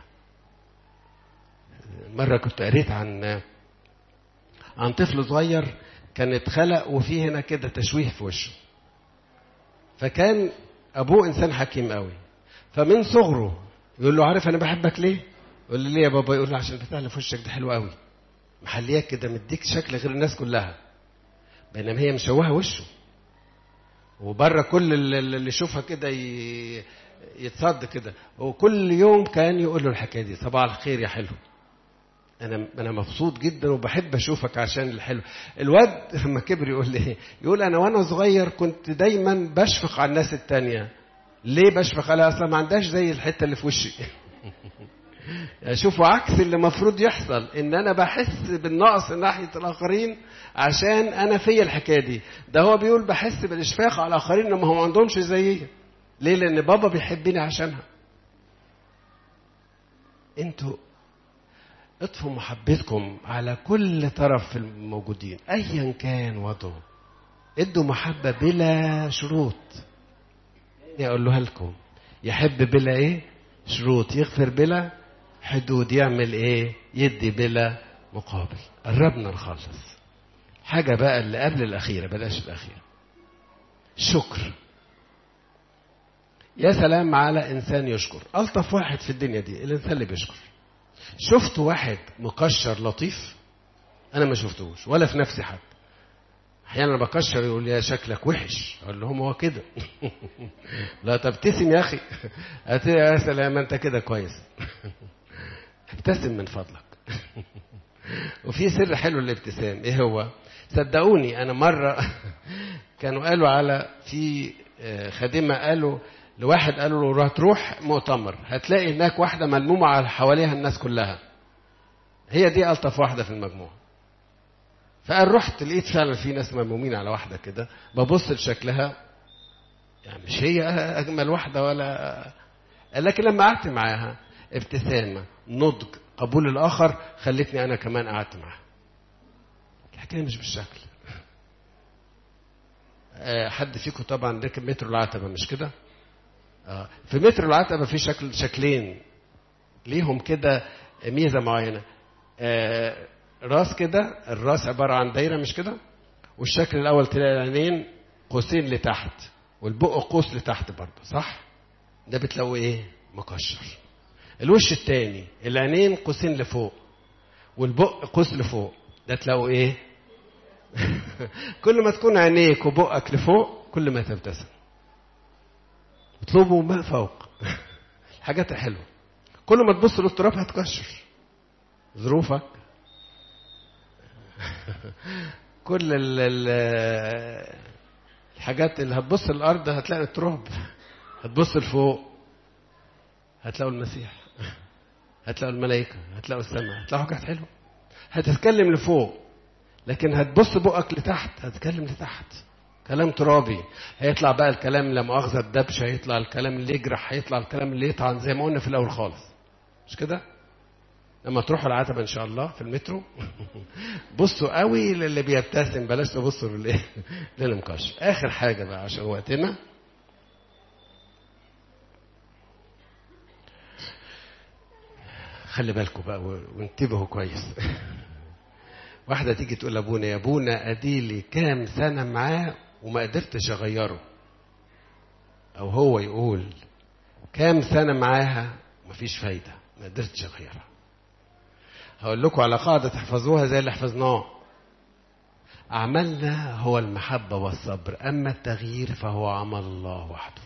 مره كنت قريت عن عن طفل صغير كان اتخلق وفيه هنا كده تشويه في وشه فكان ابوه انسان حكيم قوي فمن صغره يقول له عارف انا بحبك ليه يقول له ليه يا بابا يقول له عشان البتاع اللي في وشك ده حلو قوي محلياك كده مديك شكل غير الناس كلها بينما هي مشوهه وشه وبره كل اللي يشوفها كده يتصد كده وكل يوم كان يقول له الحكايه دي صباح الخير يا حلو انا انا مبسوط جدا وبحب اشوفك عشان الحلو الواد لما كبر يقول لي يقول انا وانا صغير كنت دايما بشفق على الناس التانية ليه بشفق عليها اصلا ما عندهاش زي الحته اللي في وشي شوفوا عكس اللي المفروض يحصل ان انا بحس بالنقص ناحيه الاخرين عشان انا فيا الحكايه دي ده هو بيقول بحس بالاشفاق على الاخرين ما هو ما عندهمش زيي ليه لان بابا بيحبني عشانها انتوا اطفوا محبتكم على كل طرف في الموجودين ايا كان وضعه ادوا محبه بلا شروط اقولها لكم يحب بلا ايه شروط يغفر بلا حدود يعمل ايه يدي بلا مقابل قربنا نخلص حاجة بقى اللي قبل الأخيرة بلاش الأخيرة شكر يا سلام على إنسان يشكر ألطف واحد في الدنيا دي الإنسان اللي بيشكر شفت واحد مكشر لطيف أنا ما شفتوش ولا في نفسي حد احيانا بكشر يقول لي يا شكلك وحش اقول لهم هو كده لا تبتسم يا اخي يا سلام انت كده كويس ابتسم من فضلك وفي سر حلو الابتسام ايه هو صدقوني انا مره كانوا قالوا على في خادمه قالوا لواحد قالوا له هتروح مؤتمر هتلاقي هناك واحده ملمومه على حواليها الناس كلها هي دي الطف واحده في المجموعه فقال رحت لقيت فعلا في ناس ملمومين على واحده كده ببص لشكلها يعني مش هي اجمل واحده ولا لكن لما قعدت معاها ابتسامه نضج قبول الاخر خلتني انا كمان قعدت معاها الحكايه مش بالشكل أه حد فيكم طبعا ركب مترو العتبه مش كده أه في مترو العتبه في شكل شكلين ليهم كده ميزه معينه أه راس كده الراس عباره عن دايره مش كده والشكل الاول تلاقي العينين قوسين لتحت والبق قوس لتحت برضه صح ده بتلاقوا ايه مكشر الوش التاني العينين قوسين لفوق والبق قوس لفوق ده تلاقوا ايه كل ما تكون عينيك وبقك لفوق كل ما تبتسم اطلبوا ما فوق الحاجات الحلوه كل ما تبص للتراب هتكشر ظروفك كل ال ال الحاجات اللي هتبص للارض هتلاقي التراب هتبص لفوق هتلاقوا المسيح هتلاقوا الملائكة هتلاقوا السماء هتلاقوا حاجات حلوة هتتكلم لفوق لكن هتبص بقك لتحت هتتكلم لتحت كلام ترابي هيطلع بقى الكلام لا مؤاخذة الدبش هيطلع الكلام اللي يجرح هيطلع الكلام اللي يطعن زي ما قلنا في الأول خالص مش كده؟ لما تروحوا العتبة إن شاء الله في المترو بصوا قوي للي بيبتسم بلاش تبصوا للي للي مكشر آخر حاجة بقى عشان وقتنا خلي بالكم بقى وانتبهوا كويس واحدة تيجي تقول لأبونا يا أبونا أديلي كام سنة معاه وما قدرتش أغيره أو هو يقول كام سنة معاها مفيش فايدة ما قدرتش أغيرها هقول لكم على قاعدة تحفظوها زي اللي حفظناه أعمالنا هو المحبة والصبر أما التغيير فهو عمل الله وحده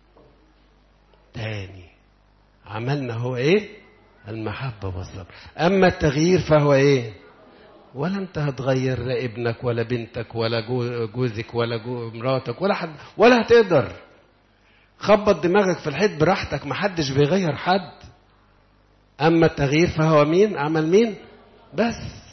تاني عملنا هو إيه المحبة والصبر أما التغيير فهو إيه ولا أنت هتغير لا ابنك ولا بنتك ولا جوزك ولا جو مراتك ولا حد ولا هتقدر خبط دماغك في الحيط براحتك محدش بيغير حد أما التغيير فهو مين عمل مين بس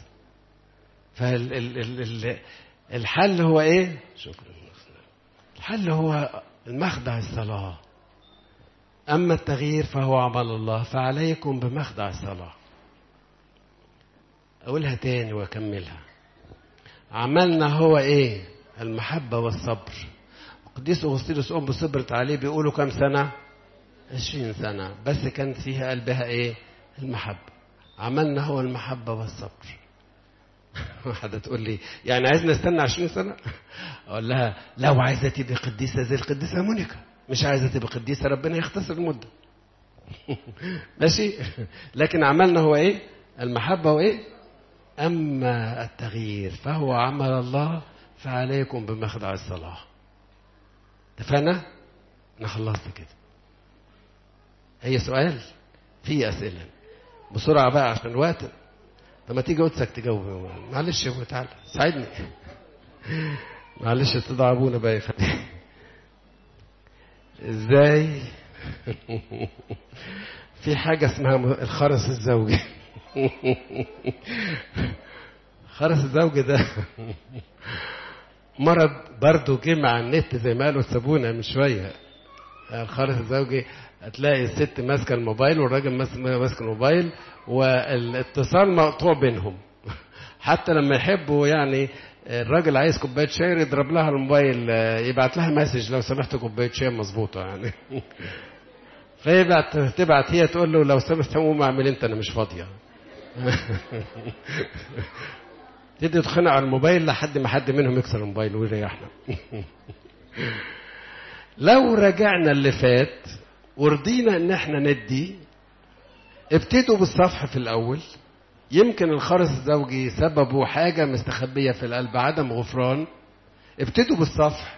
فالحل هو ايه شكرا الحل هو المخدع الصلاة أما التغيير فهو عمل الله فعليكم بمخدع الصلاة أقولها تاني وأكملها عملنا هو إيه المحبة والصبر قديس أغسطينوس أم صبرت عليه بيقولوا كم سنة عشرين سنة بس كانت فيها قلبها ايه المحبة عملنا هو المحبة والصبر واحدة تقول لي يعني عايزنا نستنى عشرين سنة أقول لها لو عايزة تبقى قديسة زي القديسة مونيكا مش عايزة تبقى قديسة ربنا يختصر المدة ماشي لكن عملنا هو ايه المحبة وايه أما التغيير فهو عمل الله فعليكم بمخدع الصلاة اتفقنا؟ انا خلصت كده هي سؤال في أسئلة بسرعة بقى عشان الوقت لما تيجي قدسك تجاوب معلش يا ابو تعالى ساعدني معلش استدعى ابونا بقى يخلي ازاي في حاجة اسمها الخرس الزوجي خرس الزوجي ده مرض برضه جه مع النت زي ما قالوا سابونا من شوية الخرس الزوجي هتلاقي الست ماسكة الموبايل والراجل ماسك الموبايل والاتصال مقطوع بينهم حتى لما يحبوا يعني الراجل عايز كوبايه شاي يضرب لها الموبايل يبعت لها مسج لو سمحت كوبايه شاي مظبوطه يعني فيبعت تبعت هي تقول له لو سمحت قوم اعمل انت انا مش فاضيه تدي تخنق على الموبايل لحد ما حد منهم يكسر الموبايل ويريحنا لو رجعنا اللي فات ورضينا ان احنا ندي ابتدوا بالصفح في الاول يمكن الخرس الزوجي سببه حاجة مستخبية في القلب عدم غفران ابتدوا بالصفح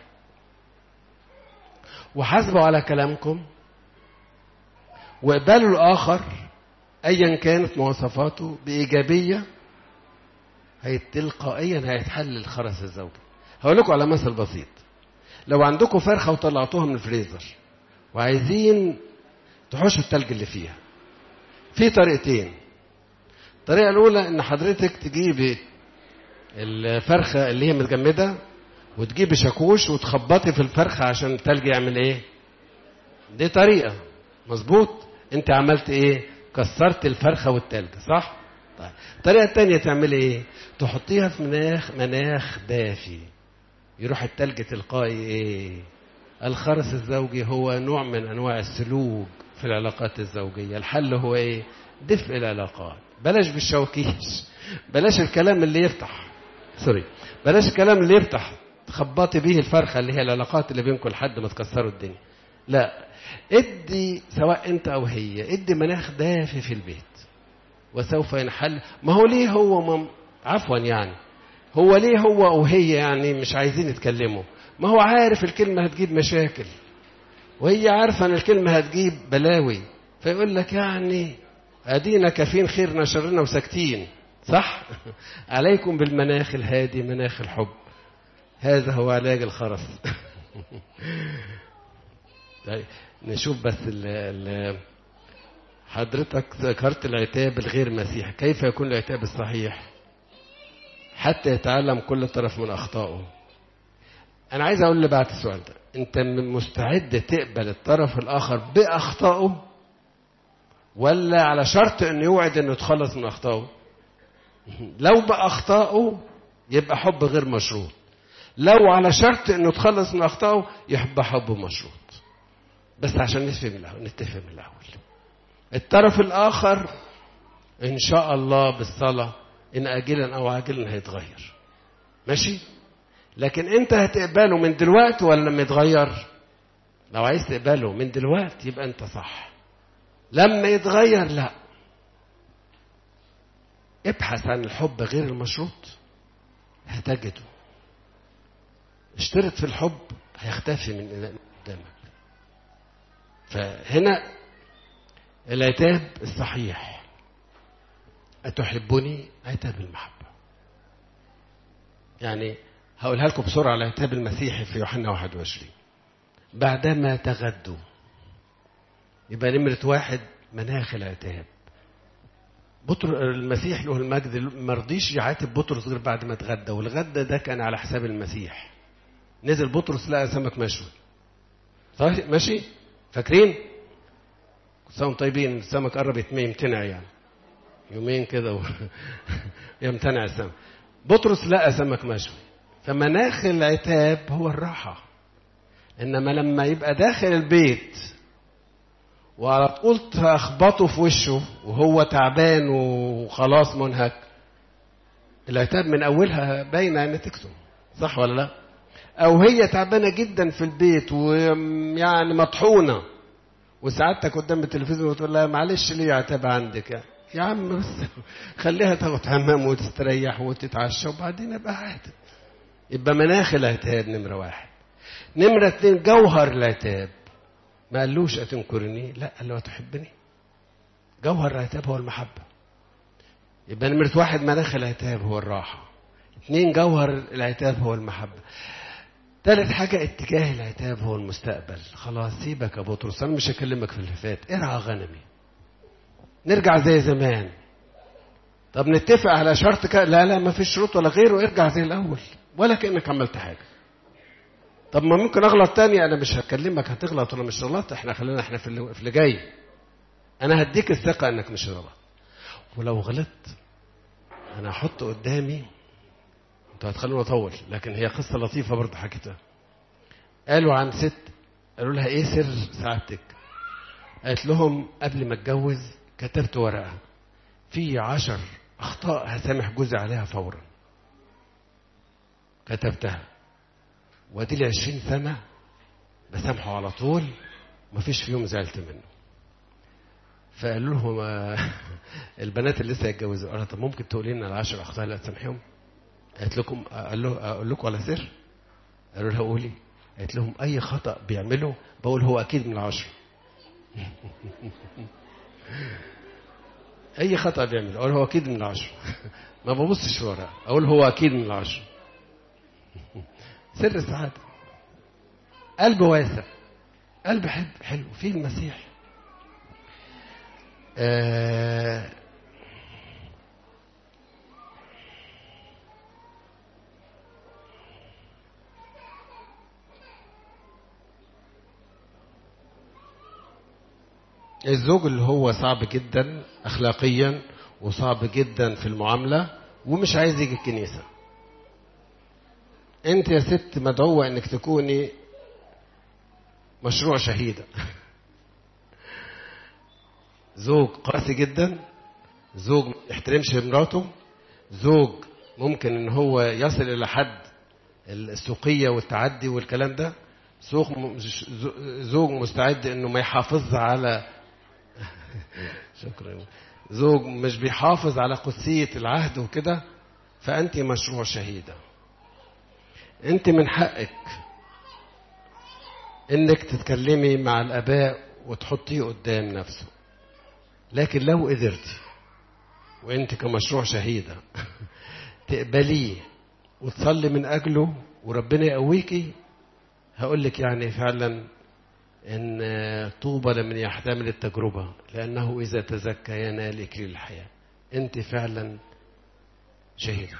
وحاسبوا على كلامكم واقبلوا الآخر أيا كانت مواصفاته بإيجابية هي تلقائيا هيتحل الخرس الزوجي هقول لكم على مثل بسيط لو عندكم فرخة وطلعتوها من الفريزر وعايزين تحشوا التلج اللي فيها في طريقتين الطريقة الأولى إن حضرتك تجيبي الفرخة اللي هي متجمدة وتجيبي شاكوش وتخبطي في الفرخة عشان التلج يعمل إيه؟ دي طريقة مظبوط؟ أنت عملت إيه؟ كسرت الفرخة والتلج صح؟ طيب الطريقة التانية تعملي إيه؟ تحطيها في مناخ مناخ دافي يروح التلج تلقائي إيه؟ الخرس الزوجي هو نوع من أنواع السلوك في العلاقات الزوجية الحل هو إيه؟ دفء العلاقات بلاش بالشوكيش بلاش الكلام اللي يفتح سوري بلاش الكلام اللي يفتح تخبطي بيه الفرخة اللي هي العلاقات اللي بينكم لحد ما تكسروا الدنيا لا ادي سواء انت او هي ادي مناخ دافي في البيت وسوف ينحل ما هو ليه هو مم... عفوا يعني هو ليه هو او هي يعني مش عايزين يتكلموا ما هو عارف الكلمة هتجيب مشاكل وهي عارفة ان الكلمة هتجيب بلاوي فيقول لك يعني ادينا كافين خيرنا شرنا وساكتين صح عليكم بالمناخ الهادي مناخ الحب هذا هو علاج الخرس طيب نشوف بس ال ال حضرتك ذكرت العتاب الغير مسيحي كيف يكون العتاب الصحيح حتى يتعلم كل طرف من اخطائه انا عايز اقول اللي بعد السؤال ده انت مستعد تقبل الطرف الاخر باخطائه ولا على شرط انه يوعد انه يتخلص من اخطائه لو باخطائه يبقى حب غير مشروط لو على شرط انه يتخلص من اخطائه يبقى حب مشروط بس عشان نفهم الاول نتفق من الاول الطرف الاخر ان شاء الله بالصلاه ان اجلا او عاجلا هيتغير ماشي لكن انت هتقبله من دلوقتي ولا لما يتغير لو عايز تقبله من دلوقتي يبقى انت صح لما يتغير لا ابحث عن الحب غير المشروط هتجده اشترط في الحب هيختفي من قدامك فهنا العتاب الصحيح أتحبني عتاب المحبة يعني هقولها لكم بسرعة العتاب المسيحي في يوحنا 21 بعدما تغدوا يبقى نمرة واحد مناخ العتاب بطر المسيح له المجد ما رضيش يعاتب بطرس غير بعد ما اتغدى والغدا ده كان على حساب المسيح نزل بطرس لقى سمك مشوي صحيح ماشي فاكرين كلهم طيبين السمك قرب يمتنع يعني يومين كده و... يمتنع السمك بطرس لقى سمك مشوي فمناخ العتاب هو الراحة إنما لما يبقى داخل البيت وعلى طول تخبطه في وشه وهو تعبان وخلاص منهك العتاب من اولها باينه نتيجته صح ولا لا او هي تعبانه جدا في البيت ويعني مطحونه وسعادتك قدام التلفزيون وتقول لها معلش ليه عتاب عندك يعني. يا عم بس خليها تاخد حمام وتستريح وتتعشى وبعدين ابقى عادي يبقى مناخ العتاب نمرة واحد نمرة اتنين جوهر العتاب ما قالوش أتنكرني لا قال له تحبني جوهر العتاب هو المحبة يبقى نمرة واحد مناخ العتاب هو الراحة اتنين جوهر العتاب هو المحبة ثالث حاجة اتجاه العتاب هو المستقبل خلاص سيبك يا بطرس أنا مش هكلمك في اللي فات ارعى غنمي نرجع زي زمان طب نتفق على شرط كده لا لا ما فيش شروط ولا غيره ارجع زي الأول ولا كأنك عملت حاجة طب ما ممكن اغلط تاني انا مش هكلمك هتغلط ولا مش غلط احنا خلينا احنا في اللي, في اللي جاي انا هديك الثقة انك مش غلط ولو غلطت انا هحط قدامي انتوا هتخلوني اطول لكن هي قصة لطيفة برضه حكيتها قالوا عن ست قالوا لها ايه سر سعادتك قالت لهم قبل ما اتجوز كتبت ورقة في عشر اخطاء هسامح جوزي عليها فورا كتبتها وادي لي 20 سنه بسامحه على طول مفيش في يوم زعلت منه فقالوا لهم البنات اللي لسه هيتجوزوا قالوا طب ممكن تقولي لنا العشر اخطاء اللي هتسامحيهم قالت لكم قال له اقول لكم على سر قالوا لها قولي قالت لهم اي خطا بيعمله بقول هو اكيد من العشر اي خطا بيعمله اقول هو اكيد من العشر ما ببصش ورا اقول هو اكيد من العشر سر السعادة قلب واسع قلب حب حلو فيه المسيح آه الزوج اللي هو صعب جدا اخلاقيا وصعب جدا في المعامله ومش عايز يجي الكنيسه انت يا ست مدعوة انك تكوني مشروع شهيدة زوج قاسي جدا زوج ما يحترمش مراته زوج ممكن ان هو يصل الى حد السوقية والتعدي والكلام ده زوج مستعد انه ما يحافظ على شكرا زوج مش بيحافظ على قدسية العهد وكده فأنت مشروع شهيده انت من حقك انك تتكلمي مع الاباء وتحطيه قدام نفسه لكن لو قدرتي وانت كمشروع شهيده تقبليه وتصلي من اجله وربنا يقويكي هقول لك يعني فعلا ان طوبى لمن يحتمل التجربه لانه اذا تزكى ينال اكليل الحياه انت فعلا شهيده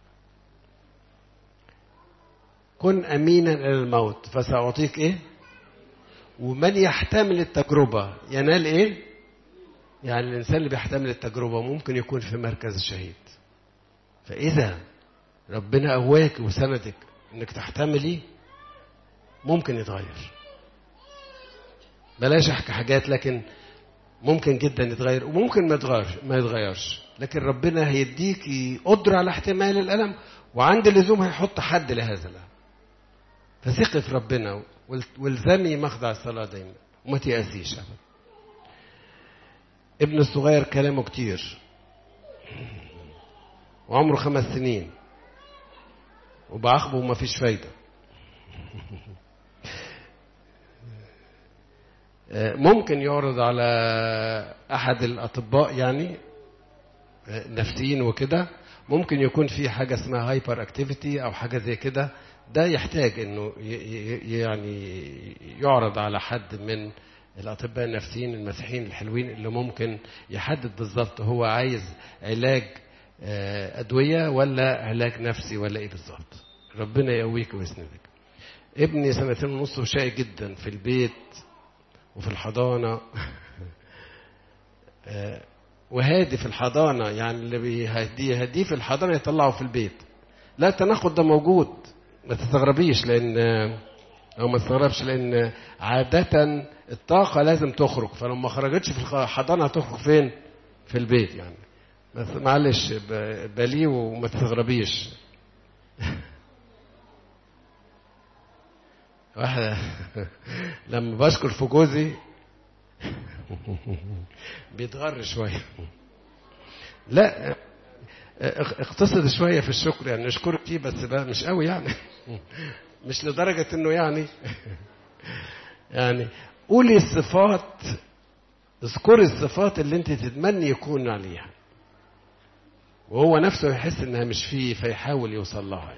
كن امينا الى الموت فساعطيك ايه ومن يحتمل التجربه ينال ايه يعني الانسان اللي بيحتمل التجربه ممكن يكون في مركز الشهيد فاذا ربنا قواك وسندك انك تحتملي ممكن يتغير بلاش احكي حاجات لكن ممكن جدا يتغير وممكن ما يتغيرش ما يتغيرش لكن ربنا هيديكي قدره على احتمال الالم وعند اللزوم هيحط حد لهذا الالم فثقي في ربنا والزمي مخضع الصلاة دايما وما تيأسيش أبدا ابن الصغير كلامه كتير وعمره خمس سنين وبعاقبه وما فيش فايدة ممكن يعرض على أحد الأطباء يعني نفسيين وكده ممكن يكون في حاجة اسمها هايبر اكتيفيتي أو حاجة زي كده ده يحتاج انه يعني يعرض على حد من الاطباء النفسيين المسيحيين الحلوين اللي ممكن يحدد بالظبط هو عايز علاج ادويه ولا علاج نفسي ولا ايه بالظبط ربنا يقويك ويسندك ابني سنتين ونص وشقي جدا في البيت وفي الحضانه وهادي في الحضانه يعني اللي بيهديه يهديه في الحضانه يطلعه في البيت لا التناقض ده موجود ما تستغربيش لان هو ما استغربش لان عادة الطاقة لازم تخرج فلو ما خرجتش في الحضانة هتخرج فين؟ في البيت يعني بس معلش ب- بليه وما تستغربيش واحدة لما بشكر في جوزي بيتغر شوية لا اق- اقتصد شوية في الشكر يعني اشكر فيه بس بقى مش قوي يعني مش لدرجة انه يعني يعني قولي الصفات اذكري الصفات اللي انت تتمني يكون عليها وهو نفسه يحس انها مش فيه فيحاول يوصل لها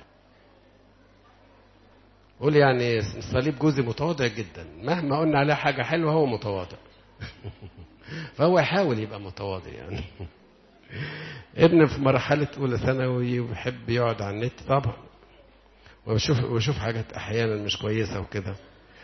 قول يعني صليب جوزي متواضع جدا مهما قلنا عليه حاجة حلوة هو متواضع فهو يحاول يبقى متواضع يعني ابن في مرحلة أولى ثانوي وبيحب يقعد على النت طبعا وبشوف وبشوف حاجات أحيانا مش كويسة وكده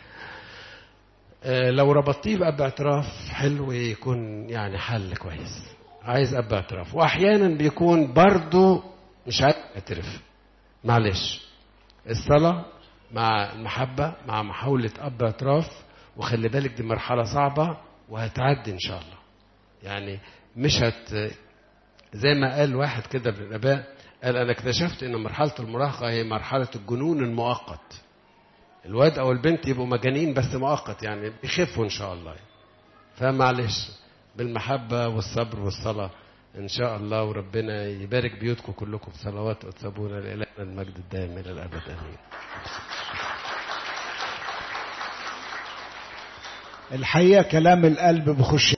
آه، لو ربطتيه بأب اعتراف حلو يكون يعني حل كويس عايز أب اعتراف وأحيانا بيكون برضه مش عايز يعترف معلش الصلاة مع المحبة مع محاولة أب اعتراف وخلي بالك دي مرحلة صعبة وهتعدي إن شاء الله يعني مش هت زي ما قال واحد كده من الآباء قال أنا اكتشفت إن مرحلة المراهقة هي مرحلة الجنون المؤقت الواد أو البنت يبقوا مجانين بس مؤقت يعني بيخفوا إن شاء الله فمعلش بالمحبة والصبر والصلاة إن شاء الله وربنا يبارك بيوتكم كلكم بصلوات وتسابونا لإلهنا المجد الدائم إلى الأبد آمين الحقيقة كلام القلب بخش